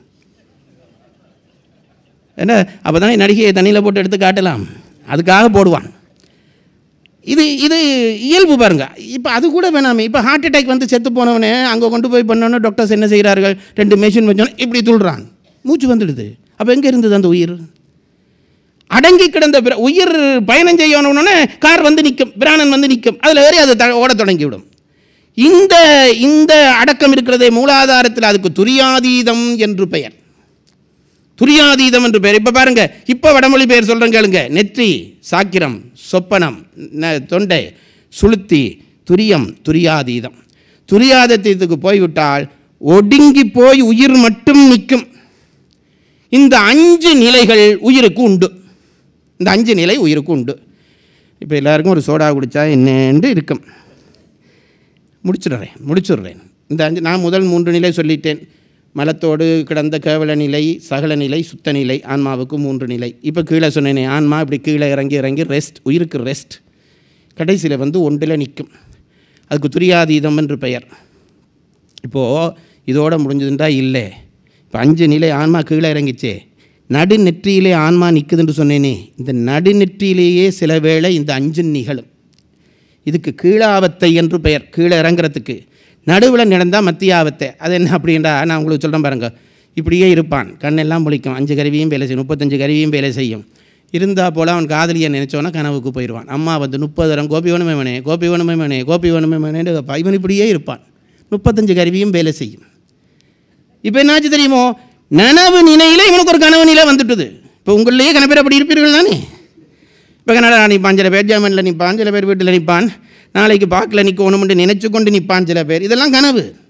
என்ன அப்போ தானே நடிகையை தண்ணியில் போட்டு எடுத்து காட்டலாம் அதுக்காக போடுவான் இது இது இயல்பு பாருங்க இப்போ அது கூட வேணாமே இப்போ ஹார்ட் அட்டாக் வந்து செத்து போனவனே அங்கே கொண்டு போய் பண்ணோன்னே டாக்டர்ஸ் என்ன செய்கிறார்கள் ரெண்டு மெஷின் வச்சோன்னே இப்படி துள்ளுறான் மூச்சு வந்துடுது அப்போ எங்கே இருந்தது அந்த உயிர் அடங்கி கிடந்த பிர- உயிர் பயணம் செய்யணுன்னே கார் வந்து நிற்கும் பிராணன் வந்து நிற்கும் அதில் ஏறி அது த- ஓடத் தொடங்கிவிடும் இந்த இந்த அடக்கம் இருக்கிறதே மூலாதாரத்தில் அதுக்கு துரியாதீதம் என்று பெயர் துரியாதீதம் என்று பெயர் இப்போ பாருங்க இப்போ வடமொழி பெயர் சொல்கிறேன் கேளுங்க நெற்றி சாக்கிரம் சொப்பனம் ந- தொண்டை சுளுத்தி துரியம் துரியாதீதம் துரியாதீதத்துக்கு போய்விட்டால் ஒடுங்கி போய் உயிர் மட்டும் நிற்கும் இந்த அஞ்சு நிலைகள் உயிருக்கு உண்டு இந்த அஞ்சு நிலை உயிருக்கு உண்டு இப்போ எல்லாருக்கும் ஒரு சோடா குடித்தா என்னன்னு இருக்கும் முடிச்சிடுறேன் முடிச்சிடுறேன் இந்த அஞ்சு நான் முதல் மூன்று நிலை சொல்லிட்டேன் மலத்தோடு கிடந்த கேவல நிலை சகல நிலை சுத்த நிலை ஆன்மாவுக்கு மூன்று நிலை இப்போ கீழே சொன்னேனே ஆன்மா இப்படி கீழே இறங்கி இறங்கி ரெஸ்ட் உயிருக்கு ரெஸ்ட் கடைசியில் வந்து ஒன்றில் நிற்கும் அதுக்கு துரியாதீதம் என்று பெயர் இப்போது இதோட முடிஞ்சதுன்றா இல்லை இப்போ அஞ்சு நிலை ஆன்மா கீழே இறங்கிச்சே நடுநெற்றியிலே ஆன்மா நிற்குதுன்னு சொன்னேனே இந்த நடுநெற்றியிலேயே சில வேளை இந்த அஞ்சு நிகழும் இதுக்கு கீழாவத்தை என்று பெயர் கீழே இறங்குறதுக்கு நடுவில் நடந்தால் மத்தியாவத்தை அது என்ன அப்படின்றா நான் உங்களுக்கு சொல்கிறேன் பாருங்க இப்படியே இருப்பான் கண்ணெல்லாம் முழிக்கும் அஞ்சு கருவியும் வேலை செய்யும் முப்பத்தஞ்சு கருவியும் வேலை செய்யும் இருந்தா போல் அவன் காதலியை நினச்சோன்னா கனவுக்கு போயிடுவான் அம்மா வந்து முப்பது தரம் கோபி வேணுமே வேணே கோபி வேணுமே வேணே கோபி வேணுமே வேணேன்னு கேட்பான் இவன் இப்படியே இருப்பான் முப்பத்தஞ்சு கருவியும் வேலை செய்யும் இப்போ என்னாச்சு தெரியுமோ நனவு நிலையில் இவனுக்கு ஒரு கனவு நிலை வந்துட்டுது இப்போ உங்களிலேயே கன பேர் அப்படி இருப்பீர்கள் தானே இப்போ கனடா நிற்பான் சில பேர் ஜெர்மனியில் நிற்பான் சில பேர் வீட்டில் நிற்பான் நாளைக்கு பார்க்கல நிற்கணும்னு நினைச்சு கொண்டு நிற்பான் சில பேர் இதெல்லாம் கனவு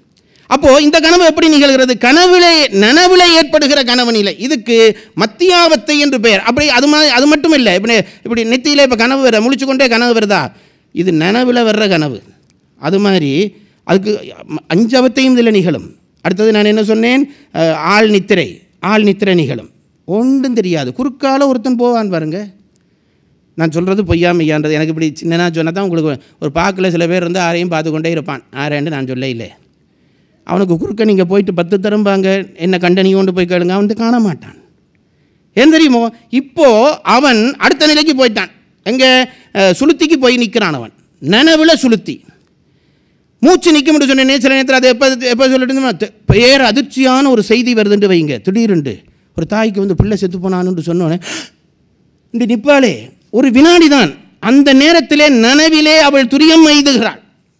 அப்போ இந்த கனவு எப்படி நிகழ்கிறது கனவுல நனவுல ஏற்படுகிற கனவு நிலை இதுக்கு மத்தியாவத்தை என்று பெயர் அப்படி அது மாதிரி அது மட்டும் இல்லை இப்படி இப்படி நெத்தியில இப்போ கனவு வர முழிச்சு கொண்டே கனவு வருதா இது நனவுல வர்ற கனவு அது மாதிரி அதுக்கு அஞ்சவத்தையும் இதில் நிகழும் அடுத்தது நான் என்ன சொன்னேன் அஹ், ஆள் நித்திரை ஆள் நித்திரை நிகழும் ஒன்றும் தெரியாது குறுக்கால ஒருத்தன் போவான் பாருங்க நான் சொல்கிறது பொய்யா மெய்யான்றது எனக்கு இப்படி சின்னனா சொன்னால் தான் உங்களுக்கு ஒரு பார்க்கில் சில பேர் வந்து ஆரையும் பார்த்து கொண்டே இருப்பான் ஆரேன்னு நான் சொல்ல இல்லை அவனுக்கு குறுக்க நீங்கள் போயிட்டு பத்து தரும்பாங்க என்ன கண்டனி கொண்டு போய் கேளுங்க அவன் வந்து காண மாட்டான் ஏன் தெரியுமோ இப்போ அவன் அடுத்த நிலைக்கு போயிட்டான் எங்கே சுளுத்திக்கு போய் நிற்கிறான் அவன் நனவில் சுளுத்தி மூச்சு நிற்க முடியும் சொன்னேனே சில நேரத்தில் அது எப்போ எப்போ சொல்லிட்டு பேர் அதிர்ச்சியான ஒரு செய்தி வருதுன்ட்டு வைங்க திடீர்னு ஒரு தாய்க்கு வந்து பிள்ளை செத்து போனான்னு சொன்னோன்னே இன்று நிற்பாளே ஒரு வினாடி தான் அந்த நேரத்திலே நனவிலே அவள் துரியம் எய்துகிறாள்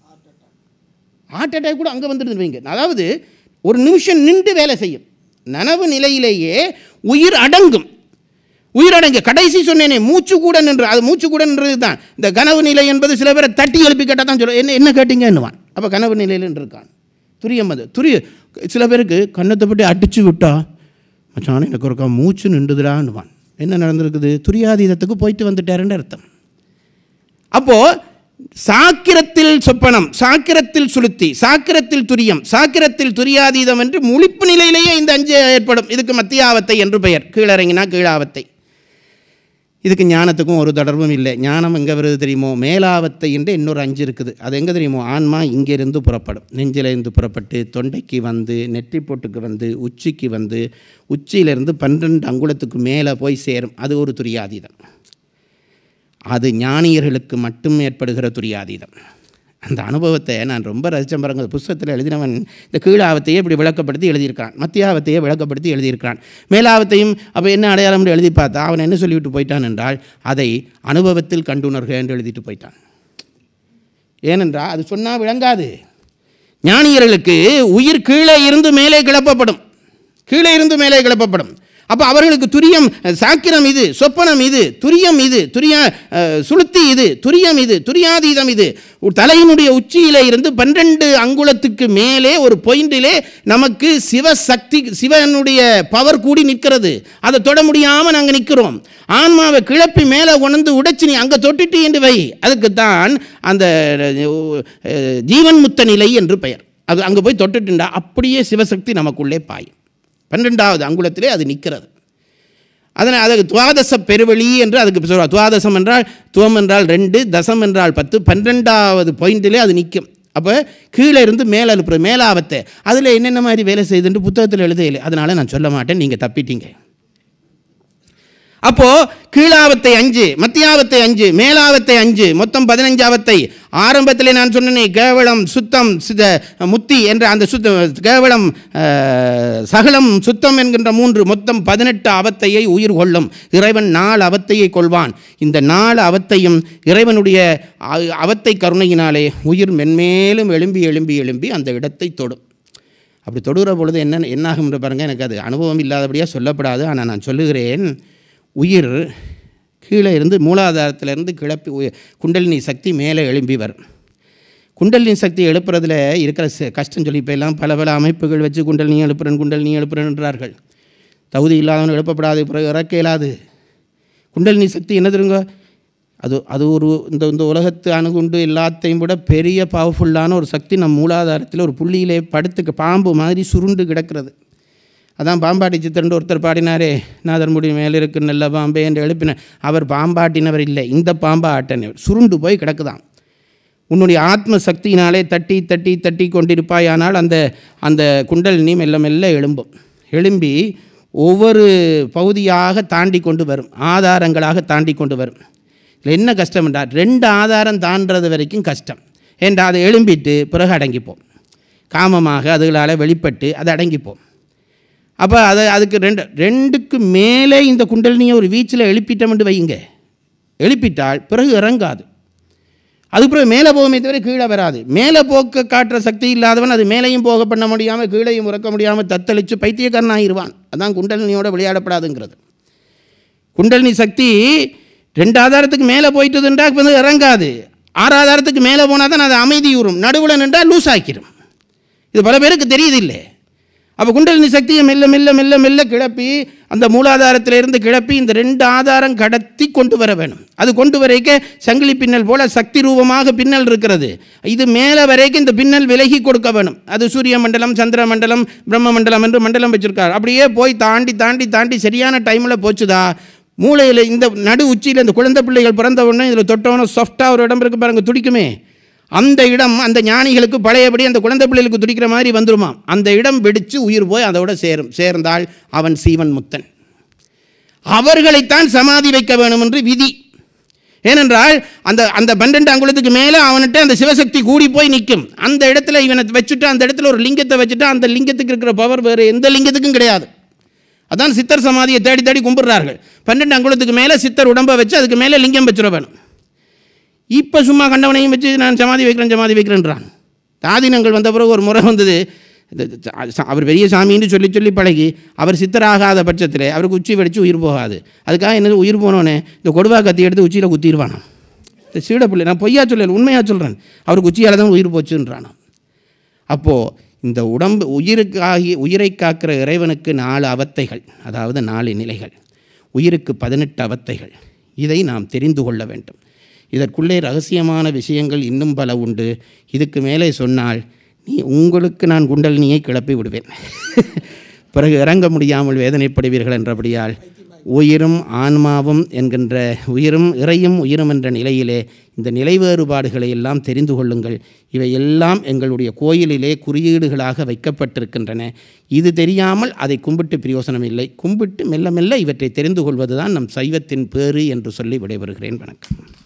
ஹார்ட் அட்டாக் கூட அங்கே வந்துடுது வைங்க அதாவது ஒரு நிமிஷம் நின்று வேலை செய்யும் நனவு நிலையிலேயே உயிர் அடங்கும் உயிர் அடங்கு கடைசி சொன்னேனே மூச்சு கூட நின்று அது மூச்சு கூட நின்றது தான் இந்த கனவு நிலை என்பது சில பேரை தட்டி எழுப்பி கேட்டால் தான் சொல்ல என்ன என்ன கேட்டீங்க என்னவான் அப்போ கனவு நிலையில் இருக்கான் துரியம் அது துரிய சில பேருக்கு கண்ணத்தை பற்றி அடிச்சு விட்டா மச்சான் எனக்கு ஒருக்கா மூச்சு நின்றுதுடான்னுவான் என்ன நடந்திருக்குது துரியாதீதத்துக்கு போயிட்டு வந்துட்டாருன்னு அர்த்தம் அப்போ சாக்கிரத்தில் சொப்பனம் சாக்கிரத்தில் சுளுத்தி சாக்கிரத்தில் துரியம் சாக்கிரத்தில் துரியாதீதம் என்று முழிப்பு நிலையிலேயே இந்த அஞ்சு ஏற்படும் இதுக்கு மத்தியாவத்தை என்று பெயர் கீழறங்கினா கீழாவத்தை இதுக்கு ஞானத்துக்கும் ஒரு தொடர்பும் இல்லை ஞானம் எங்கே வருது தெரியுமோ மேலாவத்தை என்று இன்னொரு அஞ்சு இருக்குது அது எங்கே தெரியுமோ ஆன்மா இங்கேருந்து புறப்படும் நெஞ்சிலிருந்து புறப்பட்டு தொண்டைக்கு வந்து நெற்றி பொட்டுக்கு வந்து உச்சிக்கு வந்து உச்சியிலிருந்து பன்னிரெண்டு அங்குலத்துக்கு மேலே போய் சேரும் அது ஒரு துரியாதீதம் அது ஞானியர்களுக்கு மட்டும் ஏற்படுகிற துரியாதீதம் அந்த அனுபவத்தை நான் ரொம்ப ரசிச்சம் பாருங்க புஸ்தகத்தில் எழுதினவன் இந்த கீழாவத்தையே இப்படி விளக்கப்படுத்தி எழுதியிருக்கான் மத்தியாவத்தையே விளக்கப்படுத்தி எழுதியிருக்கான் மேலாவத்தையும் அப்போ என்ன அடையாளம் எழுதி பார்த்தா அவன் என்ன சொல்லிவிட்டு போயிட்டான் என்றால் அதை அனுபவத்தில் கண்டுணர்க என்று எழுதிட்டு போயிட்டான் ஏனென்றால் அது சொன்னால் விளங்காது ஞானியர்களுக்கு உயிர் கீழே இருந்து மேலே கிளப்பப்படும் கீழே இருந்து மேலே கிளப்பப்படும் அப்போ அவர்களுக்கு துரியம் அஹ், சாக்கிரம் இது சொப்பனம் இது துரியம் இது துரிய அஹ், சுளுத்தி இது துரியம் இது துரியாதீதம் இது ஒரு தலையினுடைய உச்சியிலே இருந்து பன்னிரண்டு அங்குலத்துக்கு மேலே ஒரு பொயிண்டிலே நமக்கு சிவசக்தி சிவனுடைய பவர் கூடி நிற்கிறது அதை தொட முடியாமல் நாங்கள் நிற்கிறோம் ஆன்மாவை கிளப்பி மேலே உணர்ந்து உடைச்சி நீ அங்கே தொட்டுட்டு என்று வை அதுக்குத்தான் அந்த அஹ், ஜீவன் முத்த நிலை என்று பெயர் அது அங்கே போய் தொட்டுட்டுண்டா அப்படியே சிவசக்தி நமக்குள்ளே பாயும் பன்னிரெண்டாவது அங்குலத்திலே அது நிற்கிறது அதனால் அதுக்கு துவாதச பெருவெளி என்று அதுக்கு சொல்லுவார் துவாதசம் என்றால் துவம் என்றால் ரெண்டு தசம் என்றால் பத்து பன்னிரெண்டாவது பாயிண்டிலே அது நிற்கும் அப்போ கீழே இருந்து மேலே அனுப்புகிற மேலாவத்தை அதில் என்னென்ன மாதிரி வேலை செய்துன்னு புத்தகத்தில் எழுதையில்லை அதனால் நான் சொல்ல மாட்டேன் நீங்கள் தப்பிட்டீங்க அப்போ கீழாவத்தை அஞ்சு மத்தியாவத்தை அஞ்சு மேலாவத்தை அஞ்சு மொத்தம் பதினஞ்சாவத்தை ஆரம்பத்திலே நான் சொன்னேன் கேவலம் சுத்தம் சித முத்தி என்ற அந்த சுத்த கேவலம் அஹ், சகலம் சுத்தம் என்கின்ற மூன்று மொத்தம் பதினெட்டு அவத்தையை உயிர் கொள்ளும் இறைவன் நாலு அவத்தையை கொள்வான் இந்த நாலு அவத்தையும் இறைவனுடைய அ- அவத்தை கருணையினாலே உயிர் மென்மேலும் எழும்பி எழும்பி எழும்பி அந்த இடத்தை தொடும் அப்படி தொடுகிற பொழுது என்ன என்னாகும் என்று பாருங்கள் எனக்கு அது அனுபவம் இல்லாதபடியாக சொல்லப்படாது ஆனால் நான் சொல்லுகிறேன் உயிர் கீழே இருந்து மூலாதாரத்திலிருந்து கிளப்பி உய- குண்டலினி சக்தி மேலே எழும்பி வரும் குண்டலினி சக்தி எழுப்புறதுல இருக்கிற ச- கஷ்டம் சொல்லி இப்போ எல்லாம் பல பல அமைப்புகள் வச்சு குண்டலினி எழுப்புறேன் குண்டலினி எழுப்புறேன்றார்கள் தகுதி இல்லாதவன் எழுப்பப்படாது பிறகு இறக்க இயலாது குண்டலினி சக்தி என்ன தெரியுங்க அது அது ஒரு இந்த இந்த உலகத்து அணுகுண்டு எல்லாத்தையும் விட பெரிய பவர்ஃபுல்லான ஒரு சக்தி நம் மூலாதாரத்தில் ஒரு புள்ளியிலே படுத்து பாம்பு மாதிரி சுருண்டு கிடக்கிறது அதான் பாம்பாட்டி சித்திரண்டு ஒருத்தர் பாடினாரே நாதர்முடி மேலே இருக்கு நல்ல பாம்பே என்று எழுப்பின அவர் பாம்பாட்டினவர் இல்லை இந்த பாம்பா ஆட்டினவர் சுருண்டு போய் கிடக்குதாம் உன்னுடைய ஆத்ம சக்தியினாலே தட்டி தட்டி தட்டி கொண்டிருப்பாயானால் அந்த அந்த குண்டல் நீ மெல்ல மெல்ல எழும்பும் எழும்பி ஒவ்வொரு பகுதியாக தாண்டி கொண்டு வரும் ஆதாரங்களாக தாண்டி கொண்டு வரும் இதில் என்ன கஷ்டம் என்றால் ரெண்டு ஆதாரம் தாண்டுறது வரைக்கும் கஷ்டம் ஏண்டா அதை எழும்பிட்டு பிறகு அடங்கிப்போம் காமமாக அதுகளால் வெளிப்பட்டு அது அடங்கிப்போம் அப்போ அதை அதுக்கு ரெண்டு ரெண்டுக்கு மேலே இந்த குண்டலினியை ஒரு வீச்சில் எழுப்பிட்டோம்னு வையுங்க எழுப்பிட்டால் பிறகு இறங்காது அதுக்கு பிறகு மேலே போகுமே தவிர கீழே வராது மேலே போக்க காட்டுற சக்தி இல்லாதவன் அது மேலேயும் போக பண்ண முடியாமல் கீழையும் உறக்க முடியாமல் தத்தளித்து பைத்தியக்காரன் ஆகிடுவான் அதான் குண்டலினியோட விளையாடப்படாதுங்கிறது குண்டலினி சக்தி ரெண்டு ஆதாரத்துக்கு மேலே போயிட்டதுன்றா இப்போ வந்து இறங்காது ஆறு ஆதாரத்துக்கு மேலே போனால் தான் அது அமைதியுறும் நடுவில் நின்றால் லூஸ் ஆக்கிடும் இது பல பேருக்கு தெரியுதில்லை அப்போ குண்டலினி சக்தியை மெல்ல மெல்ல மெல்ல மெல்ல கிளப்பி அந்த மூலாதாரத்திலிருந்து கிளப்பி இந்த ரெண்டு ஆதாரம் கடத்தி கொண்டு வர வேணும் அது கொண்டு வரைக்க சங்கிலி பின்னல் போல சக்தி ரூபமாக பின்னல் இருக்கிறது இது மேலே வரைக்கும் இந்த பின்னல் விலகி கொடுக்க வேணும் அது சூரிய மண்டலம் சந்திர மண்டலம் பிரம்ம மண்டலம் என்று மண்டலம் வச்சிருக்கார் அப்படியே போய் தாண்டி தாண்டி தாண்டி சரியான டைமில் போச்சுதா மூளையில் இந்த நடு உச்சியில் இந்த குழந்தை பிள்ளைகள் பிறந்த உடனே இதில் தொட்டவொன்னே சாஃப்டாக ஒரு இடம் இருக்கு பாருங்க துடிக்குமே அந்த இடம் அந்த ஞானிகளுக்கு பழையபடி அந்த குழந்தை பிள்ளைகளுக்கு துடிக்கிற மாதிரி வந்துருமா அந்த இடம் வெடித்து உயிர் போய் அதோட சேரும் சேர்ந்தால் அவன் சீவன் முத்தன் அவர்களைத்தான் சமாதி வைக்க வேணும் என்று விதி ஏனென்றால் அந்த அந்த பன்னெண்டு அங்குலத்துக்கு மேலே அவன்கிட்ட அந்த சிவசக்தி கூடி போய் நிற்கும் அந்த இடத்துல இவனை வச்சுட்டு அந்த இடத்துல ஒரு லிங்கத்தை வச்சுட்டு அந்த லிங்கத்துக்கு இருக்கிற பவர் வேறு எந்த லிங்கத்துக்கும் கிடையாது அதான் சித்தர் சமாதியை தேடி தேடி கும்பிடுறார்கள் பன்னெண்டு அங்குலத்துக்கு மேலே சித்தர் உடம்பை வச்சு அதுக்கு மேலே லிங்கம் வச்சிட வேணும் இப்போ சும்மா கண்டவனையும் வச்சு நான் சமாதி வைக்கிறேன் சமாதி வைக்கிறேன்றான் தாதினங்கள் வந்த பிறகு ஒரு முறை வந்தது இந்த ச- அவர் பெரிய சாமின்னு சொல்லி சொல்லி பழகி அவர் சித்தராகாத பட்சத்தில் அவருக்கு உச்சி வெடிச்சு உயிர் போகாது அதுக்காக என்னது உயிர் போனோடனே இந்த கொடுவா கத்தி எடுத்து உச்சியில் குத்திடுவானாம் இந்த சீட பிள்ளை நான் பொய்யா சொல்லல உண்மையாக சொல்கிறேன் அவருக்கு உச்சியால் தான் உயிர் போச்சுன்றானாம் அப்போது இந்த உடம்பு உயிருக்காகி உயிரை காக்கிற இறைவனுக்கு நாலு அவத்தைகள் அதாவது நாலு நிலைகள் உயிருக்கு பதினெட்டு அவத்தைகள் இதை நாம் தெரிந்து கொள்ள வேண்டும் இதற்குள்ளே ரகசியமான விஷயங்கள் இன்னும் பல உண்டு இதுக்கு மேலே சொன்னால் நீ உங்களுக்கு நான் குண்டலினியை கிளப்பி விடுவேன் பிறகு இறங்க முடியாமல் வேதனைப்படுவீர்கள் என்றபடியால் உயிரும் ஆன்மாவும் என்கின்ற உயிரும் இறையும் உயிரும் என்ற நிலையிலே இந்த நிலை வேறுபாடுகளை எல்லாம் தெரிந்து கொள்ளுங்கள் இவை எல்லாம் எங்களுடைய கோயிலிலே குறியீடுகளாக வைக்கப்பட்டிருக்கின்றன இது தெரியாமல் அதை கும்பிட்டு பிரயோசனம் இல்லை கும்பிட்டு மெல்ல மெல்ல இவற்றை தெரிந்து கொள்வதுதான் நம் சைவத்தின் பேறு என்று சொல்லி விடைபெறுகிறேன் வணக்கம்